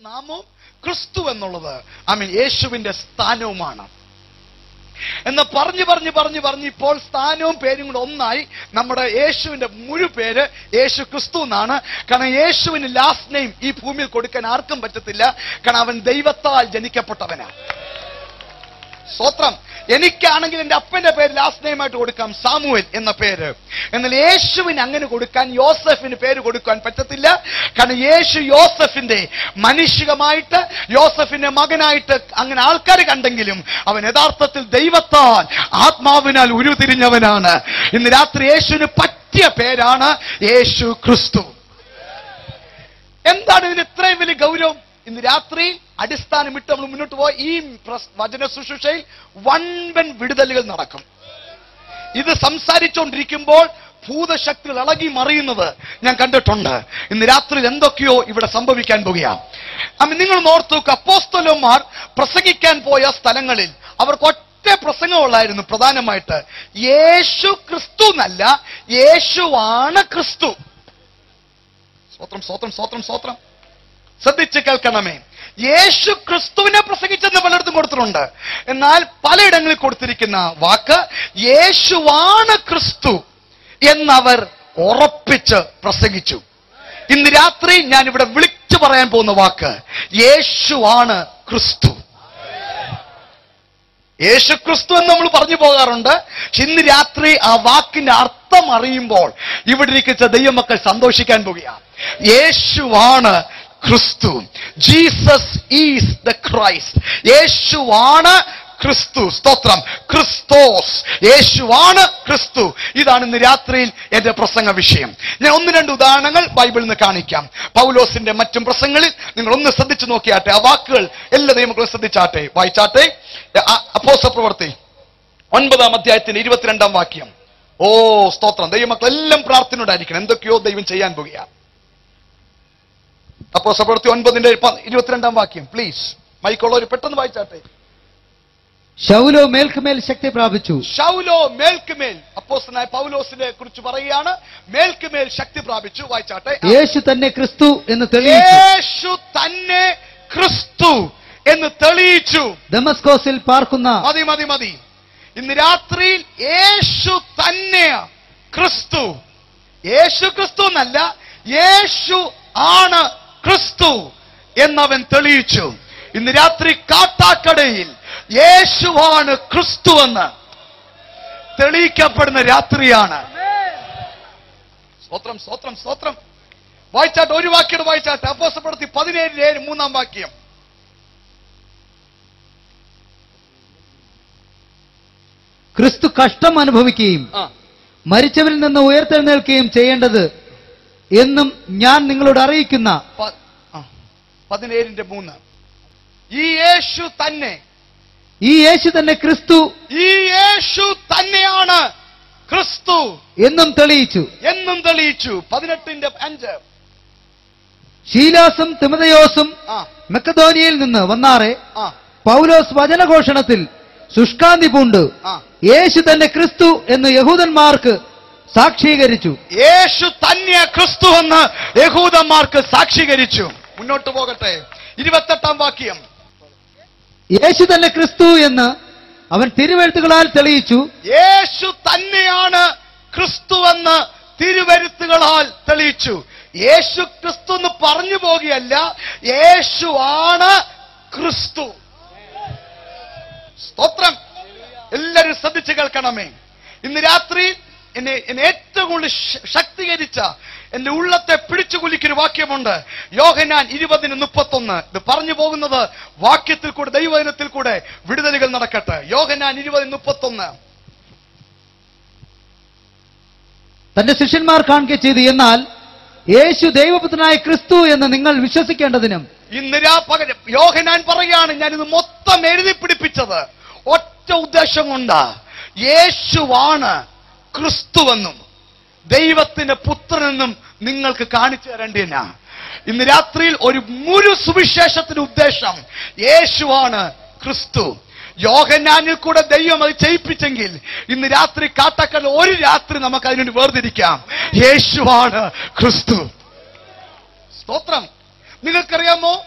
നാമവും ക്രിസ്തു എന്നുള്ളത് ഐ മീൻ യേശുവിന്റെ സ്ഥാനവുമാണ് എന്ന് പറഞ്ഞു പറഞ്ഞു പറഞ്ഞു പറഞ്ഞ് ഇപ്പോൾ സ്ഥാനവും പേരും കൂടെ ഒന്നായി നമ്മുടെ യേശുവിന്റെ മുഴു പേര് യേശു ക്രിസ്തു എന്നാണ് കാരണം യേശുവിന് ലാസ്റ്റ് നെയിം ഈ ഭൂമിയിൽ കൊടുക്കാൻ ആർക്കും പറ്റത്തില്ല കാരണം അവൻ ദൈവത്താൽ ജനിക്കപ്പെട്ടവനാണ് സ്വത്രം എനിക്കാണെങ്കിൽ എന്റെ അപ്പന്റെ പേര് ലാസ്റ്റ് നെയിം ആയിട്ട് കൊടുക്കാം സാമുവൽ എന്ന പേര് എന്നാൽ യേശുവിന് അങ്ങനെ കൊടുക്കാൻ യോസഫിന് പേര് കൊടുക്കാൻ പറ്റത്തില്ല കാരണം യേശു യോസഫിന്റെ മനുഷികമായിട്ട് യോസഫിന്റെ മകനായിട്ട് അങ്ങനെ ആൾക്കാർ കണ്ടെങ്കിലും അവൻ യഥാർത്ഥത്തിൽ ദൈവത്താൽ ആത്മാവിനാൽ ഉരുതിരിഞ്ഞവനാണ് ഇന്ന് രാത്രി യേശുവിന് പറ്റിയ പേരാണ് യേശു ക്രിസ്തു എന്താണ് ഇതിന് ഇത്രയും വലിയ ഗൗരവം ഇന്ന് രാത്രി അടിസ്ഥാനം ഇട്ട് നമ്മൾ മുന്നോട്ട് പോയി ഈ പ്രസ്- വചന ശുശ്രൂഷയിൽ വൻപൻ വിടുതലുകൾ നടക്കും ഇത് സംസാരിച്ചുകൊണ്ടിരിക്കുമ്പോൾ ഭൂതശക്തികൾ ഇളകി മറിയുന്നത് ഞാൻ കണ്ടിട്ടുണ്ട് ഇന്ന് രാത്രി എന്തൊക്കെയോ ഇവിടെ സംഭവിക്കാൻ പോകുകയാണ് അമ്മ നിങ്ങൾ ഓർത്തു അപ്പോസ്തലന്മാർ പ്രസംഗിക്കാൻ പോയ സ്ഥലങ്ങളിൽ അവർക്ക് ഒറ്റ പ്രസംഗമുള്ളായിരുന്നു പ്രധാനമായിട്ട് യേശു ക്രിസ്തു എന്നല്ല യേശുവാണ് ക്രിസ്തു സ്വത്രം സ്വത്രം സ്വത്രം സ്വത്രം ശ്രദ്ധിച്ച് കേൾക്കണമേ യേശു ക്രിസ്തുവിനെ പ്രസംഗിച്ചെന്ന് പലയിടത്തും കൊടുത്തിട്ടുണ്ട് എന്നാൽ പലയിടങ്ങളിൽ കൊടുത്തിരിക്കുന്ന വാക്ക് യേശുവാണ് ക്രിസ്തു എന്നവർ ഉറപ്പിച്ച് പ്രസംഗിച്ചു ഇന്ന് രാത്രി ഞാൻ ഇവിടെ വിളിച്ചു പറയാൻ പോകുന്ന വാക്ക് യേശുവാണ് ക്രിസ്തു യേശു ക്രിസ്തു എന്ന് നമ്മൾ പറഞ്ഞു പോകാറുണ്ട് പക്ഷെ ഇന്ന് രാത്രി ആ വാക്കിന്റെ അർത്ഥം അറിയുമ്പോൾ ഇവിടെ ഇരിക്കുന്ന ദൈവമക്കൾ സന്തോഷിക്കാൻ പോവുകയാണ് യേശുവാണ് ക്രിസ്തു ജീസസ് ഈസ് ദ ക്രൈസ്റ്റ് യേശുവാണ് ക്രിസ്തു സ്തോത്രം ക്രിസ്തോസ് യേശുവാണ് ക്രിസ്തു ഇതാണ് ഇന്ന് രാത്രിയിൽ എന്റെ പ്രസംഗ വിഷയം ഞാൻ ഒന്ന് രണ്ട് ഉദാഹരണങ്ങൾ ബൈബിളിൽ നിന്ന് കാണിക്കാം പൗലോസിന്റെ മറ്റും പ്രസംഗങ്ങളിൽ നിങ്ങൾ ഒന്ന് ശ്രദ്ധിച്ചു നോക്കിയാട്ടെ ആ വാക്കുകൾ എല്ലാ ദൈവമക്കളും ശ്രദ്ധിച്ചാട്ടെ വായിച്ചാട്ടെ അപ്പോസ പ്രവർത്തി ഒൻപതാം അധ്യായത്തിന്റെ ഇരുപത്തിരണ്ടാം വാക്യം ഓ സ്തോത്രം ദൈവമക്കൾ എല്ലാം പ്രാർത്ഥനയോടായിരിക്കണം എന്തൊക്കെയോ ദൈവം ചെയ്യാൻ പോകുകയാണ് അപ്പോ പ്രവർത്തി ഒൻപതിന്റെ പ- ഇരുപത്തിരണ്ടാം വാക്യം പ്ലീസ് മൈക്കുള്ളവർ പെട്ടെന്ന് വായിച്ചാട്ടെ ശൗലോ മേൽക്കുമേൽ ശക്തി പ്രാപിച്ചു ഷൗലോ മേൽക്കുമേൽ അപ്പോസ്തലനായ പൗലോസിനെ കുറിച്ച് പറയുകയാണ് മേൽക്കുമേൽ ശക്തി പ്രാപിച്ചു വായിച്ചാട്ടെ യേശു തന്നെ ക്രിസ്തു എന്ന് തെളിയിച്ചു യേശു തന്നെ ക്രിസ്തു എന്ന് തെളിയിച്ചു ദമസ്കോസിൽ പാർക്കുന്ന മതി മതി മതി ഇന്ന് രാത്രിയിൽ യേശു തന്നെ ക്രിസ്തു യേശു ക്രിസ്തു എന്നല്ല യേശു ആണ് ക്രിസ്തു എന്നവൻ തെളിയിച്ചു ഇന്ന് രാത്രി കാട്ടാക്കടയിൽ യേശുവാണ് ക്രിസ്തു എന്ന് തെളിയിക്കപ്പെടുന്ന രാത്രിയാണ് സ്തോത്രം സ്തോത്രം സ്തോത്രം വായിച്ചാട്ടെ ഒരു വാക്യം വായിച്ചാട്ടെ അപ്പോസപ്പെടുത്തി പതിനേഴ് ഏഴ് മൂന്നാം വാക്യം ക്രിസ്തു കഷ്ടം അനുഭവിക്കുകയും ആ മരിച്ചവരിൽ നിന്ന് ഉയർത്തെഴുന്നേൽക്കുകയും ചെയ്യേണ്ടത് എന്നും ഞാൻ നിങ്ങളോട് അറിയിക്കുന്ന പ- ആ, പതിനേഴിന്റെ മൂന്ന് ഈ യേശു തന്നെ ഈ യേശു തന്നെ ക്രിസ്തു ഈ യേശു തന്നെയാണ് ക്രിസ്തു എന്നും തെളിയിച്ചു എന്നും തെളിയിച്ചു പതിനെട്ടിന്റെ അഞ്ച് ശീലാസും തിമതയോസും ആ മെക്കധോനിയയിൽ നിന്ന് വന്നാറെ ആ പൗലോസ് വചനഘോഷണത്തിൽ ശുഷ്കാന്തി പൂണ്ട് ആ യേശു തന്നെ ക്രിസ്തു എന്ന് യഹൂദന്മാർക്ക് സാക്ഷീകരിച്ചു യേശു തന്നെ ക്രിസ്തു എന്ന് യഹൂദന്മാർക്ക് സാക്ഷീകരിച്ചു മുന്നോട്ട് പോകട്ടെ ഇരുപത്തെട്ടാം വാക്യം യേശു തന്നെ ക്രിസ്തു എന്ന് അവൻ തിരുവെഴുത്തുകളാൽ തെളിയിച്ചു യേശു തന്നെയാണ് ക്രിസ്തുവെന്ന് തിരുവരുത്തുകളാൽ തെളിയിച്ചു യേശു ക്രിസ്തു എന്ന് പറഞ്ഞു പോകുകയല്ല യേശു ആണ് ക്രിസ്തു സ്തോത്രം എല്ലാവരും ശ്രദ്ധിച്ച് കേൾക്കണമേ ഇന്ന് രാത്രി എന്നെ എന്നെ ഏറ്റവും കൂടുതൽ ശ- ശക്തീകരിച്ച എന്റെ ഉള്ളത്തെ പിടിച്ചു കുലിക്കൊരു വാക്യമുണ്ട് യോഹനാൻ ഇരുപതിന് മുപ്പത്തൊന്ന് ഇത് പറഞ്ഞു പോകുന്നത് വാക്യത്തിൽ കൂടെ ദൈവദിനത്തിൽ കൂടെ വിടുതലുകൾ നടക്കട്ടെ യോഹനാൻ ഇരുപതിന് മുപ്പത്തൊന്ന് തന്റെ ശിഷ്യന്മാർ കാണുക ചെയ്തു എന്നാൽ യേശു ദൈവപുത്രനായ ക്രിസ്തു എന്ന് നിങ്ങൾ വിശ്വസിക്കേണ്ടതിനും ഇന്ന് രാ പകരം യോഹനാൻ പറയാണ് ഞാൻ ഇത് മൊത്തം എഴുതി പിടിപ്പിച്ചത് ഒറ്റ ഉദ്ദേശം കൊണ്ടാ യേശുവാണ് ക്രിസ്തുവെന്നും ദൈവത്തിന്റെ പുത്രനെന്നും നിങ്ങൾക്ക് കാണിച്ചു തരേണ്ടതിനാ ഇന്ന് രാത്രിയിൽ ഒരു മുഴു സുവിശേഷത്തിന്റെ ഉദ്ദേശം യേശുവാണ് ക്രിസ്തു യോഹന്നാനിൽ കൂടെ ദൈവം അത് ചെയ്യിപ്പിച്ചെങ്കിൽ ഇന്ന് രാത്രി കാട്ടക്കൽ ഒരു രാത്രി നമുക്ക് അതിനുവേണ്ടി വേർതിരിക്കാം യേശുവാണ് ക്രിസ്തു സ്തോത്രം നിങ്ങൾക്കറിയാമോ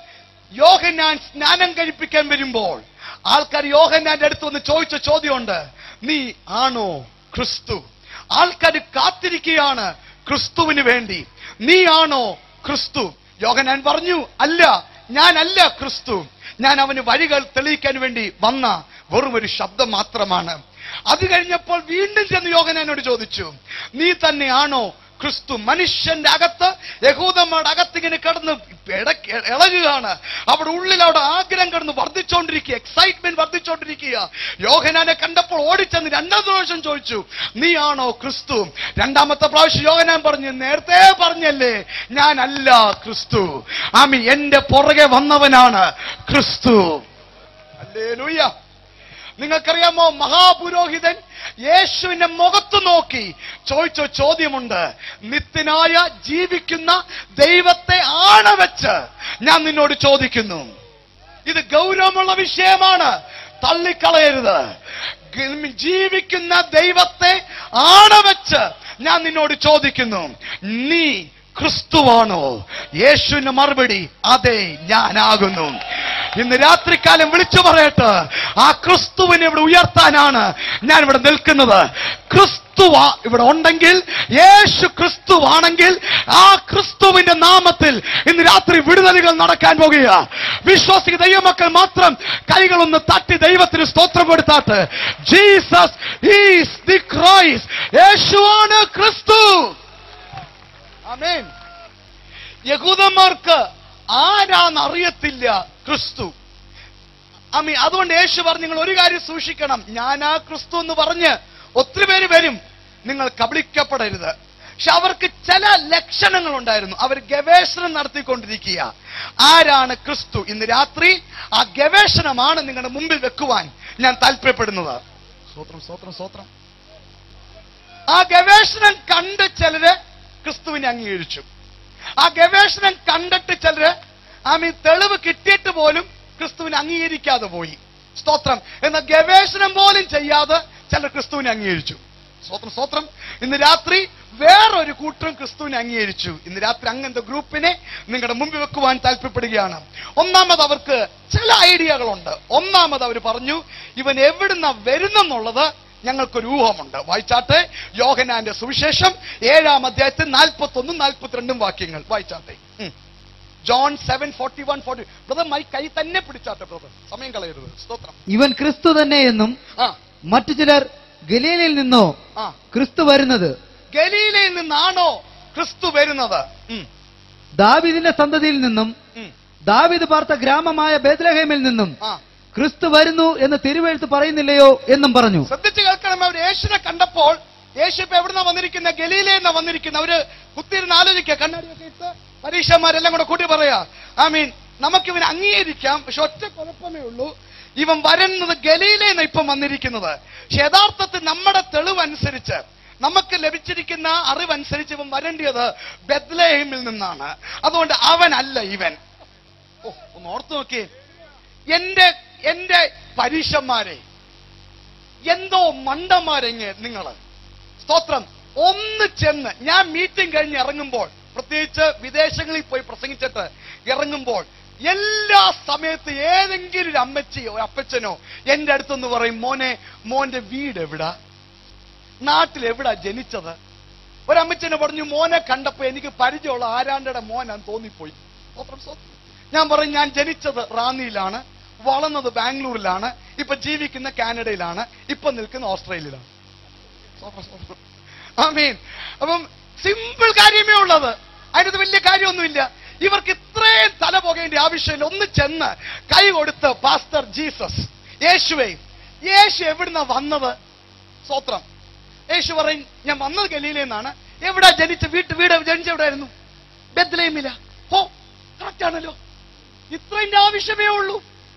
യോഹന്നാൻ സ്നാനം കഴിപ്പിക്കാൻ വരുമ്പോൾ ആൾക്കാർ യോഹന്നാന്റെ അടുത്ത് വന്ന് ചോദിച്ച ചോദ്യമുണ്ട് നീ ആണോ ക്രിസ്തു ആൾക്കാർ കാത്തിരിക്കുകയാണ് ക്രിസ്തുവിന് വേണ്ടി നീ ആണോ ക്രിസ്തു യോഹന്നാൻ പറഞ്ഞു അല്ല ഞാനല്ല ക്രിസ്തു ഞാൻ അവന് വഴികൾ തെളിയിക്കാൻ വേണ്ടി വന്ന വെറും ഒരു ശബ്ദം മാത്രമാണ് അത് കഴിഞ്ഞപ്പോൾ വീണ്ടും ചെന്ന് യോഹനാനോട് ചോദിച്ചു നീ തന്നെയാണോ ക്രിസ്തു മനുഷ്യന്റെ അകത്ത് യഹൂദന്മാരുടെ അകത്ത് ഇങ്ങനെ കിടന്ന് ഇടയ്ക്ക് ഇളകുകയാണ് അവിടെ ഉള്ളിൽ അവിടെ ആഗ്രഹം കിടന്ന് വർദ്ധിച്ചുകൊണ്ടിരിക്കുക എക്സൈറ്റ്മെന്റ് വർദ്ധിച്ചുകൊണ്ടിരിക്കുക യോഹനാനെ കണ്ടപ്പോൾ ഓടിച്ചെന്ന് രണ്ടാം പ്രാവശ്യം ചോദിച്ചു നീ ആണോ ക്രിസ്തു രണ്ടാമത്തെ പ്രാവശ്യം യോഹനാൻ പറഞ്ഞു നേരത്തെ പറഞ്ഞല്ലേ ഞാനല്ല ക്രിസ്തു ആമി എന്റെ പുറകെ വന്നവനാണ് ക്രിസ്തു ഹല്ലേലൂയ നിങ്ങൾക്കറിയാമോ മഹാപുരോഹിതൻ യേശുവിന്റെ മുഖത്ത് നോക്കി ചോദിച്ച ചോദ്യമുണ്ട് നിത്യനായ ജീവിക്കുന്ന ദൈവത്തെ ആണവെച്ച് ഞാൻ നിന്നോട് ചോദിക്കുന്നു ഇത് ഗൗരവമുള്ള വിഷയമാണ് തള്ളിക്കളയരുത് ഗ- ജീവിക്കുന്ന ദൈവത്തെ ആണവെച്ച് ഞാൻ നിന്നോട് ചോദിക്കുന്നു നീ ക്രിസ്തുവാണോ യേശുവിന്റെ മറുപടി അതെ ഞാനാകുന്നു ഇന്ന് രാത്രികാലം വിളിച്ചു പറയട്ടെ ആ ക്രിസ്തുവിനെ ഇവിടെ ഉയർത്താനാണ് ഞാൻ ഇവിടെ നിൽക്കുന്നത് ക്രിസ്തു ഇവിടെ ഉണ്ടെങ്കിൽ യേശു ക്രിസ്തുവാണെങ്കിൽ ആ ക്രിസ്തുവിന്റെ നാമത്തിൽ ഇന്ന് രാത്രി വിടുതലുകൾ നടക്കാൻ പോകുക വിശ്വാസിക ദൈവമക്കൾ മാത്രം കൈകളൊന്ന് തട്ടി ദൈവത്തിന് സ്തോത്രം കൊടുത്താട്ട് ജീസസ് ഈസ് ദി ക്രൈസ്റ്റ് യേശുവാണ് ക്രിസ്തു ആമേൻ യഹൂദന്മാർക്ക് ആരാന്ന് അറിയത്തില്ല ക്രിസ്തു അമ്മി അതുകൊണ്ട് യേശു പറഞ്ഞു നിങ്ങൾ ഒരു കാര്യം സൂക്ഷിക്കണം ഞാനാ ക്രിസ്തു എന്ന് പറഞ്ഞ് ഒത്തിരി പേര് വരും നിങ്ങൾ കബളിക്കപ്പെടരുത് പക്ഷെ അവർക്ക് ചില ലക്ഷണങ്ങൾ ഉണ്ടായിരുന്നു അവർ ഗവേഷണം നടത്തിക്കൊണ്ടിരിക്കുക ആരാണ് ക്രിസ്തു ഇന്ന് രാത്രി ആ ഗവേഷണമാണ് നിങ്ങളുടെ മുമ്പിൽ വെക്കുവാൻ ഞാൻ താല്പര്യപ്പെടുന്നത് സ്വത്രം സ്വത്രം സ്വത്രം ആ ഗവേഷണം കണ്ട് ചിലര് ക്രിസ്തുവിനെ അംഗീകരിച്ചു ആ ഗവേഷണം കണ്ടിട്ട് ചിലര് ആ മീൻ തെളിവ് കിട്ടിയിട്ട് പോലും ക്രിസ്തുവിനെ അംഗീകരിക്കാതെ പോയി സ്തോത്രം എന്നാൽ ഗവേഷണം പോലും ചെയ്യാതെ ചിലർ ക്രിസ്തുവിനെ അംഗീകരിച്ചു സ്തോത്രം സ്തോത്രം ഇന്ന് രാത്രി വേറൊരു കൂട്ടരും ക്രിസ്തുവിനെ അംഗീകരിച്ചു ഇന്ന് രാത്രി അങ്ങനത്തെ ഗ്രൂപ്പിനെ നിങ്ങളുടെ മുമ്പിൽ വെക്കുവാൻ താല്പര്യപ്പെടുകയാണ് ഒന്നാമത് അവർക്ക് ചില ഐഡിയകളുണ്ട് ഒന്നാമത് അവർ പറഞ്ഞു ഇവൻ എവിടുന്ന വരുന്നെന്നുള്ളത് ഞങ്ങൾക്കൊരു ഊഹമുണ്ട് വായിച്ചാട്ടെ യോഹനാന്റെ സുവിശേഷം ഏഴാം അധ്യായത്തിൽ നാൽപ്പത്തി ഒന്നും നാൽപ്പത്തിരണ്ടും വാക്യങ്ങൾ വായിച്ചാട്ടെ ഉം. John seven forty one forty brother my കൈ തന്നെ പിടിച്ചാട്ടെ ബ്രദർ സമയം കളയരുത് സ്തോത്രം ഇവൻ ക്രിസ്തു തന്നെ എന്നും ആ മറ്റു ചിലർ ഗലീലയിൽ നിന്നോ ആ ക്രിസ്തു വരുന്നത് ഗലീലയിൽ നിന്നാണോ ക്രിസ്തു വരുന്നത് ഉം, ദാവിദിന്റെ സന്തതിയിൽ നിന്നും ഉം. ദാവിദ് പാർത്ത ഗ്രാമമായ ബേത്ലഹേമിൽ നിന്നും ആ ക്രിസ്തു വരുന്നു എന്ന് തിരുവെഴുത്ത് പറയുന്നില്ലയോ എന്നും പറഞ്ഞു ശ്രദ്ധിച്ച് കേൾക്കണം അവർ യേശുവിനെ കണ്ടപ്പോൾ യേശു ഇപ്പൊ എവിടുന്ന വന്നിരിക്കുന്ന ഗലീലയെന്ന വന്നിരിക്കുന്ന അവര് കുത്തിയിരുന്ന് ആലോചിക്കുക കണ്ണാടിയൊക്കെ ഇട്ട് പരീക്ഷന്മാരെല്ലാം കൂടെ കൂട്ടി പറയാ ഐ മീൻ നമുക്കിവനെ അംഗീകരിക്കാം പക്ഷെ ഒറ്റ കുഴപ്പമേ ഉള്ളൂ ഇവൻ വരുന്നത് ഗലീലയെന്ന് ഇപ്പം വന്നിരിക്കുന്നത് പക്ഷെ യഥാർത്ഥത്തിൽ നമ്മുടെ തെളിവ് അനുസരിച്ച് നമുക്ക് ലഭിച്ചിരിക്കുന്ന അറിവനുസരിച്ച് ഇവൻ വരേണ്ടത് ബെദ്ലഹേമിൽ നിന്നാണ് അതുകൊണ്ട് അവനല്ല ഇവൻ ഓ ഒന്ന് ഓർത്തു നോക്കിയേ എന്റെ എന്റെ പരീക്ഷന്മാരെ എന്തോ മണ്ടന്മാരെങ്ങ നിങ്ങള് സ്തോത്രം ഒന്ന് ചെന്ന് ഞാൻ മീറ്റിംഗ് കഴിഞ്ഞ് ഇറങ്ങുമ്പോൾ പ്രത്യേകിച്ച് വിദേശങ്ങളിൽ പോയി പ്രസംഗിച്ചിട്ട് ഇറങ്ങുമ്പോൾ എല്ലാ സമയത്ത് ഏതെങ്കിലും ഒരു അമ്മച്ചിയോ ഒരു അപ്പച്ചനോ എന്റെ അടുത്തൊന്ന് പറയും മോനെ മോന്റെ വീട് എവിടാ നാട്ടിൽ എവിടാ ജനിച്ചത് ഒരമ്മച്ചനെ പറഞ്ഞു മോനെ കണ്ടപ്പോ എനിക്ക് പരിചയമുള്ള ആരാണ്ടയുടെ മോനാന്ന് തോന്നിപ്പോയി സ്തോത്രം, സ്തോത്രം. ഞാൻ പറയും ഞാൻ ജനിച്ചത് റാന്നിയിലാണ് വളർന്നത് ബാംഗ്ലൂരിലാണ് ഇപ്പൊ ജീവിക്കുന്ന കാനഡയിലാണ് ഇപ്പൊ നിൽക്കുന്ന ഓസ്ട്രേലിയയിലാണ് സ്തോത്രം, സ്തോത്രം. ആമീൻ അപ്പം സിമ്പിൾ കാര്യമേ ഉള്ളത് അതിനകത്ത് വലിയ കാര്യമൊന്നുമില്ല ഇവർക്ക് ഇത്രയും തല പോകേണ്ട ആവശ്യമില്ല ഒന്ന് ചെന്ന് കൈ കൊടുത്ത് പാസ്റ്റർ ജീസസ് യേശുവേ യേശു എവിടുന്ന വന്നത് സ്വത്രം യേശു പറയും ഞാൻ വന്നത് ഗലീലെന്നാണ് എവിടാ ജനിച്ച വീട്ട് വീട് ജനിച്ച എവിടെയായിരുന്നു ബെദ്ലേമില ഹോ കറക്റ്റ് ആണല്ലോ ഇത്രയും ആവശ്യമേ ഉള്ളൂ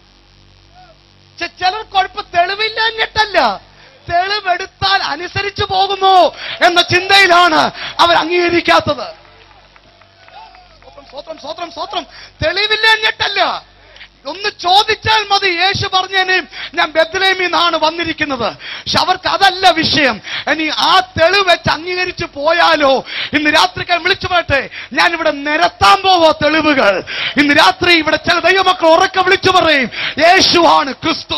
ചെ- ചിലർ കുഴപ്പം തെളിവില്ലാഞ്ഞിട്ടല്ല തെളിവെടുത്താൽ അനുസരിച്ചു പോകുന്നു എന്ന ചിന്തയിലാണ് അവർ അംഗീകരിക്കാത്തത് സ്വത്രം സ്വത്രം സ്വത്രം സ്വത്രം തെളിവില്ലാഞ്ഞിട്ടല്ല ഒന്ന് ചോദിച്ചാൽ മതി യേശു പറഞ്ഞേനെ ഞാൻ ബദ്ലേമിൽ നിന്നാണ് വന്നിരിക്കുന്നത് പക്ഷെ അവർക്ക് അതല്ല വിഷയം ഇനി ആ തെളിവ് വെച്ച് അംഗീകരിച്ചു പോയാലോ ഇന്ന് രാത്രിക്കാർ വിളിച്ചു പറയട്ടെ ഞാൻ ഇവിടെ നിരത്താൻ പോവോ തെളിവുകൾ ഇന്ന് രാത്രി ഇവിടെ ചില ദൈവമക്കൾ ഉറക്കെ വിളിച്ചു പറയും യേശുവാണ് ക്രിസ്തു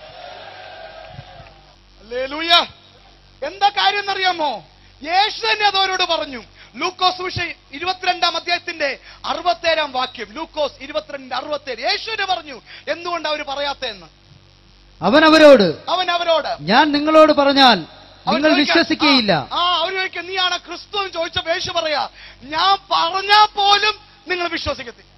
ഹല്ലേലൂയ. എന്താ കാര്യം എന്നറിയാമോ യേശു തന്നെ അത് അവരോട് പറഞ്ഞു ലൂക്കോസ് വിഷ ഇരുപത്തിരണ്ടാം അധ്യായത്തിന്റെ അറുപത്തേഴാം വാക്യം ലൂക്കോസ് ഇരുപത്തിരണ്ടിന്റെ അറുപത്തേഴ് യേശുവിനെ പറഞ്ഞു എന്തുകൊണ്ട് അവർ പറയാത്തതെന്ന് അവൻ അവരോട് അവൻ അവരോട് ഞാൻ നിങ്ങളോട് പറഞ്ഞാൽ അവൻ നിങ്ങൾ ചോദിക്കാൻ- വിശ്വസിക്കുകയില്ല ആ അവർ ചോദിക്കുക നീയാണ് ക്രിസ്തു എന്ന് ചോദിച്ച യേശു പറയാ ഞാൻ പറഞ്ഞാ പോലും നിങ്ങൾ വിശ്വസിക്കത്തില്ല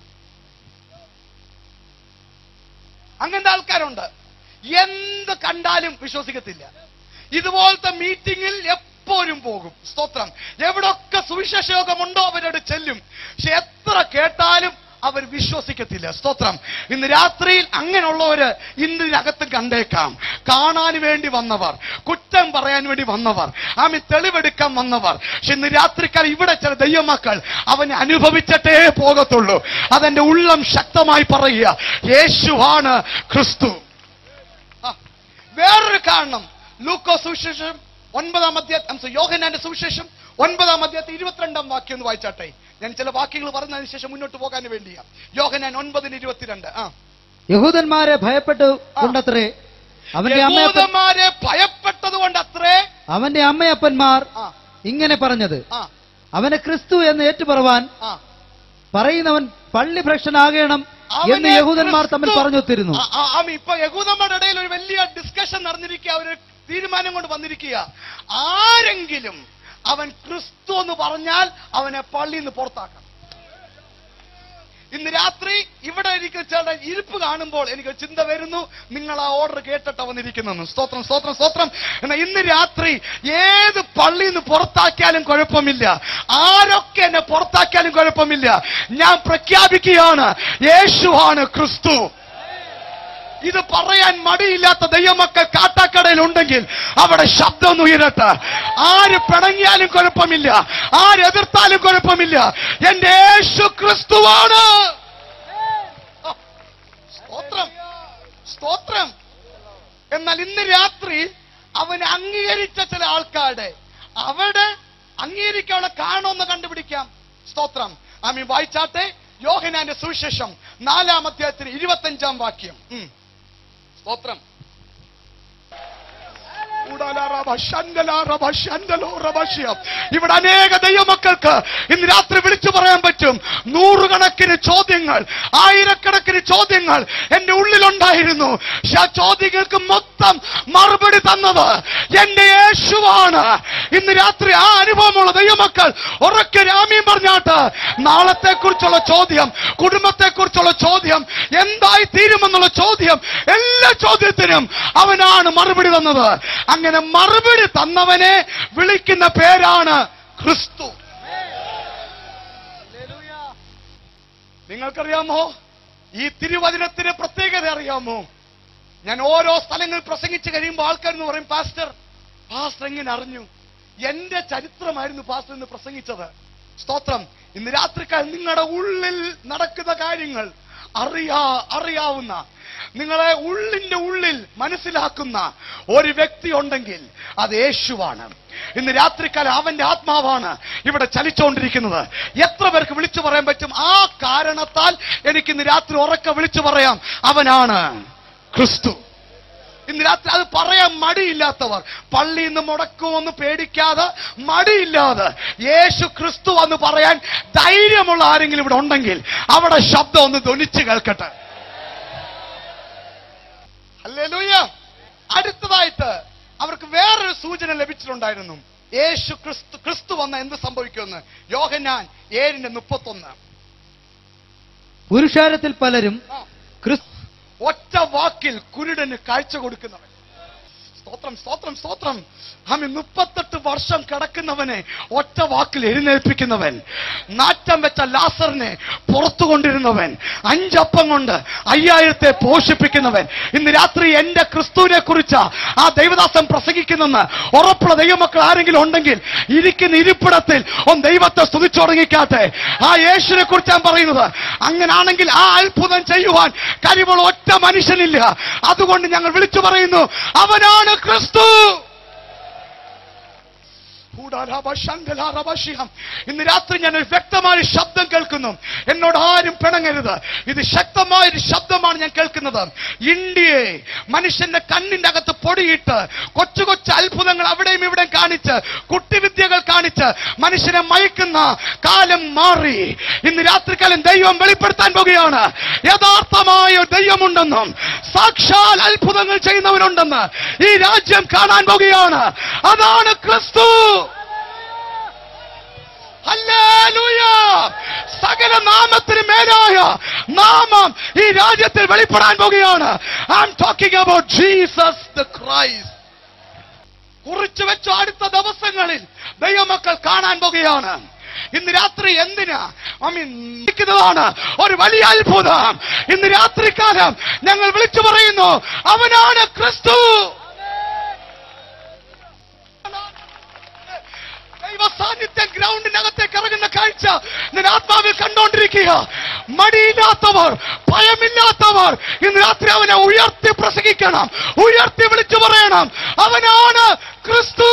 അങ്ങനത്തെ ആൾക്കാരുണ്ട് എന്ത് കണ്ടാലും വിശ്വസിക്കത്തില്ല ഇതുപോലത്തെ മീറ്റിംഗിൽ എപ്പോഴും പോകും സ്തോത്രം എവിടൊക്കെ സുവിശേഷ യോഗമുണ്ടോ അവരോട് ചെല്ലും പക്ഷെ എത്ര കേട്ടാലും അവർ വിശ്വസിക്കത്തില്ല സ്തോത്രം ഇന്ന് രാത്രിയിൽ അങ്ങനെയുള്ളവര് ഇന്നിനകത്ത് കണ്ടേക്കാം കാണാൻ വേണ്ടി വന്നവർ കുറ്റം പറയാൻ വേണ്ടി വന്നവർ ആമി തെളിവെടുക്കാൻ വന്നവർ പക്ഷെ ഇന്ന് രാത്രിക്കാർ ഇവിടെ ചില ദൈവമക്കൾ അവനെ അനുഭവിച്ചിട്ടേ പോകത്തുള്ളൂ അതെന്റെ ഉള്ളം ശക്തമായി പറയുക യേശുവാണ് ക്രിസ്തു ആ, വേറൊരു കാരണം ലൂക്കോ സുവിശേഷം ഒൻപതാം അധ്യായം യോഹനാന്റെ സുവിശേഷം ഒൻപതാം അധ്യായത്തിൽ ഇരുപത്തിരണ്ടാം വാക്യം ഒന്ന് വായിച്ചാട്ടെ ഞാൻ ചില വാക്യങ്ങൾ പറഞ്ഞതിന് ശേഷം മുന്നോട്ട് പോകാൻ വേണ്ടിയാ യോഹനാൻ ഒൻപതിന് ഇരുപത്തിരണ്ട് ആ യഹൂദന്മാരെ ഭയപ്പെട്ടു കൊണ്ടത്രേ അവന്റെ അമ്മയപ്പൻ യഹൂദന്മാരെ ഭയപ്പെട്ടത് കൊണ്ട് അത്രേ അവന്റെ അമ്മയപ്പന്മാർ ആ ഇങ്ങനെ പറഞ്ഞത് ആ അവനെ ക്രിസ്തു എന്ന് ഏറ്റുപറവാൻ ആ പറയുന്നവൻ പള്ളി ഭ്രഷ്ടനാകണം എന്ന് അവനെ യഹൂദന്മാർ തമ്മിൽ ക്രിസ്തു- പറഞ്ഞൊത്തിരുന്നു ആ, ആ, ആമി, ഇപ്പൊ യഹൂദന്മാരുടെ ഇടയിൽ ഒരു വലിയ ഡിസ്കഷൻ നടന്നിരിക്കുക ഒരു തീരുമാനം കൊണ്ട് വന്നിരിക്കുക ആരെങ്കിലും അവൻ ക്രിസ്തു എന്ന് പറഞ്ഞാൽ അവനെ പള്ളിയിൽ നിന്ന് പുറത്താക്കണം ഇന്ന് രാത്രി ഇവിടെ ഇരിക്കുന്ന ചില ഇരിപ്പ് കാണുമ്പോൾ എനിക്ക് ഒരു ചിന്ത വരുന്നു നിങ്ങൾ ആ ഓർഡർ കേട്ടിട്ട് വന്നിരിക്കുന്നു സ്തോത്രം സ്തോത്രം സ്തോത്രം എന്നാൽ ഇന്ന് രാത്രി ഏത് പള്ളിയിൽ നിന്ന് പുറത്താക്കിയാലും കുഴപ്പമില്ല ആരൊക്കെ എന്നെ പുറത്താക്കിയാലും കുഴപ്പമില്ല ഞാൻ പ്രഖ്യാപിക്കുകയാണ് യേശുവാണ് ക്രിസ്തു ഇത് പറയാൻ മടിയില്ലാത്ത ദൈവമക്കൾ കാട്ടാക്കടയിൽ ഉണ്ടെങ്കിൽ അവിടെ ശബ്ദം ഒന്ന് ഉയരട്ടെ ആര് പിണങ്ങിയാലും കുഴപ്പമില്ല ആര് എതിർത്താലും കുഴപ്പമില്ല എന്റെ യേശു ക്രിസ്തുവാണ് ആ, സ്തോത്രം സ്തോത്രം എന്നാൽ ഇന്ന് രാത്രി അവനെ അംഗീകരിച്ച ചില ആൾക്കാരുടെ അവിടെ അംഗീകരിക്കാനുള്ള കാരണമൊന്ന് കണ്ടുപിടിക്കാം സ്തോത്രം ആമി വായിച്ചാട്ടെ യോഹനാന്റെ സുവിശേഷം നാലാം അധ്യായത്തിന് ഇരുപത്തഞ്ചാം വാക്യം ഉം. സ്തോത്രം ഇവിടെ അനേക ദൈവമക്കൾക്ക് ഇന്ന് രാത്രി വിളിച്ചു പറയാൻ പറ്റും നൂറുകണക്കിന് ചോദ്യങ്ങൾ ആയിരക്കണക്കിന് ചോദ്യങ്ങൾ എന്റെ ഉള്ളിലുണ്ടായിരുന്നു പക്ഷെ ആ ചോദ്യങ്ങൾക്ക് മൊത്തം മറുപടി തന്നത് എന്റെ യേശുവാണ് ഇന്ന് രാത്രി ആ അനുഭവമുള്ള ദൈവമക്കൾ ഉറക്കെ രാമ്യം പറഞ്ഞാട്ട് നാളത്തെ കുറിച്ചുള്ള ചോദ്യം കുടുംബത്തെ കുറിച്ചുള്ള ചോദ്യം എന്തായി തീരുമെന്നുള്ള ചോദ്യം എല്ലാ ചോദ്യത്തിനും അവനാണ് മറുപടി തന്നത് അങ്ങനെ മറുപടി തന്നവനെ വിളിക്കുന്ന പേരാണ് ക്രിസ്തു നിങ്ങൾക്കറിയാമോ ഈ തിരുവചനത്തിന് പ്രത്യേകത അറിയാമോ ഞാൻ ഓരോ സ്ഥലങ്ങളിൽ പ്രസംഗിച്ച് കഴിയുമ്പോൾ ആൾക്കാർ എന്ന് പറയും പാസ്റ്റർ പാസ്റ്റർ എങ്ങനെ അറിഞ്ഞു എന്റെ ചരിത്രമായിരുന്നു പാസ്റ്റർ എന്ന് പ്രസംഗിച്ചത് സ്തോത്രം ഇന്ന് രാത്രിക്കാൽ നിങ്ങളുടെ ഉള്ളിൽ നടക്കുന്ന കാര്യങ്ങൾ അറിയാ അറിയാവുന്ന നിങ്ങളെ ഉള്ളിന്റെ ഉള്ളിൽ മനസ്സിലാക്കുന്ന ഒരു വ്യക്തി ഉണ്ടെങ്കിൽ അത് യേശുവാണ് ഇന്ന് രാത്രിക്കാലം അവന്റെ ആത്മാവാണ് ഇവിടെ ചലിച്ചുകൊണ്ടിരിക്കുന്നത് എത്ര പേർക്ക് വിളിച്ചു പറയാൻ പറ്റും ആ കാരണത്താൽ എനിക്ക് ഇന്ന് രാത്രി ഉറക്കെ വിളിച്ചു പറയാം അവനാണ് ക്രിസ്തു ഇന്ന് രാത്രി അത് പറയാൻ മടിയില്ലാത്തവർ പള്ളിയിൽ നിന്ന് മുടക്കുമെന്ന് പേടിക്കാതെ മടിയില്ലാതെ യേശു ക്രിസ്തു എന്ന് പറയാൻ ധൈര്യമുള്ള ആരെങ്കിലും ഇവിടെ ഉണ്ടെങ്കിൽ അവിടെ ശബ്ദം ഒന്ന് ധ്വനിച്ച് കേൾക്കട്ടെ ഹല്ലേലൂയ അടുത്തതായിട്ട് അവർക്ക് വേറൊരു സൂചന ലഭിച്ചിട്ടുണ്ടായിരുന്നു യേശു ക്രിസ്തു ക്രിസ്തു വന്ന എന്ത് സംഭവിക്കുമെന്ന് യോഹന്നാൻ ഏഴിന്റെ മുപ്പത്തൊന്ന് പുരുഷാരത്തിൽ പലരും ആ. ക്രിസ്തു ഒറ്റ വാക്കിൽ കുരുടന് കാഴ്ച കൊടുക്കുന്നവൻ സ്തോത്രം സ്തോത്രം സ്തോത്രം ആമി മുപ്പത്തെട്ട് വർഷം കിടക്കുന്നവനെ ഒറ്റ വാക്കിൽ എഴുന്നേൽപ്പിക്കുന്നവൻ നാറ്റം വെച്ച ലാസറിനെ പുറത്തു കൊണ്ടിരുന്നവൻ അഞ്ചപ്പം കൊണ്ട് അയ്യായിരത്തെ പോഷിപ്പിക്കുന്നവൻ ഇന്ന് രാത്രി എന്റെ ക്രിസ്തുവിനെ കുറിച്ച് ആ ദൈവദാസൻ പ്രസംഗിക്കുന്നെന്ന് ഉറപ്പുള്ള ദൈവമക്കൾ ആരെങ്കിലും ഉണ്ടെങ്കിൽ ഇരിക്കുന്ന ഇരിപ്പിടത്തിൽ ഒന്ന് ദൈവത്തെ സ്തുതിച്ചു തുടങ്ങിക്കാട്ടെ ആ യേശുവിനെ കുറിച്ച് ഞാൻ പറയുന്നത് അങ്ങനാണെങ്കിൽ ആ അത്ഭുതം ചെയ്യുവാൻ കഴിവുള്ള ഒറ്റ മനുഷ്യനില്ല അതുകൊണ്ട് ഞങ്ങൾ വിളിച്ചു പറയുന്നു അവനാണ് ക്രിസ്തു ൂടാലാപശങ്കലാറപശിഹം. ഇന്ന് രാത്രി ഞാൻ ഒരു വ്യക്തമായ ശബ്ദം കേൾക്കുന്നു എന്നോട് ആരും പിണങ്ങരുത് ഇത് ശക്തമായ ഒരു ശബ്ദമാണ് ഞാൻ കേൾക്കുന്നത് ഇന്ത്യയെ മനുഷ്യന്റെ കണ്ണിന്റെ അകത്ത് പൊടിയിട്ട് കൊച്ചു കൊച്ചു അത്ഭുതങ്ങൾ അവിടെയും ഇവിടെയും കാണിച്ച് കുട്ടിവിദ്യകൾ കാണിച്ച് മനുഷ്യനെ മയക്കുന്ന കാലം മാറി ഇന്ന് രാത്രികാലം ദൈവം വെളിപ്പെടുത്താൻ പോകുകയാണ് യഥാർത്ഥമായ ഒരു ദൈവമുണ്ടെന്നും സാക്ഷാൽ അത്ഭുതങ്ങൾ ചെയ്യുന്നവരുണ്ടെന്ന് ഈ രാജ്യം കാണാൻ പോകുകയാണ് അതാണ് ക്രിസ്തു ഹല്ലേലൂയ! സകല നാമത്തിന് മേലായ നാമം ഈ രാജ്യത്തിൽ വെളിപ്പെടാൻ പോകുകയാണ് I'm talking about Jesus the Christ കുറിച്ചു വെച്ച അടുത്ത ദിവസങ്ങളിൽ ദൈവമക്കൾ കാണാൻ പോകുകയാണ് ഇന്ന് രാത്രി എന്തിനാ അമീൻ നിൽക്കുന്നതാണ് ഒരു വലിയ അത്ഭുതം ഇന്ന് രാത്രികാലം ഞങ്ങൾ വിളിച്ചു പറയുന്നു അവനാണ് ക്രിസ്തു ദൈവ സാന്നിധ്യം ഗ്രൗണ്ടിനകത്തേക്ക് ഇറങ്ങുന്ന കാഴ്ച ഞാൻ ആത്മാവിൽ കണ്ടോണ്ടിരിക്കുക മടിയില്ലാത്തവർ ഭയമില്ലാത്തവർ ഇന്ന് രാത്രി അവനെ ഉയർത്തി പ്രസംഗിക്കണം ഉയർത്തി വിളിച്ചു പറയണം അവനാണ് ക്രിസ്തു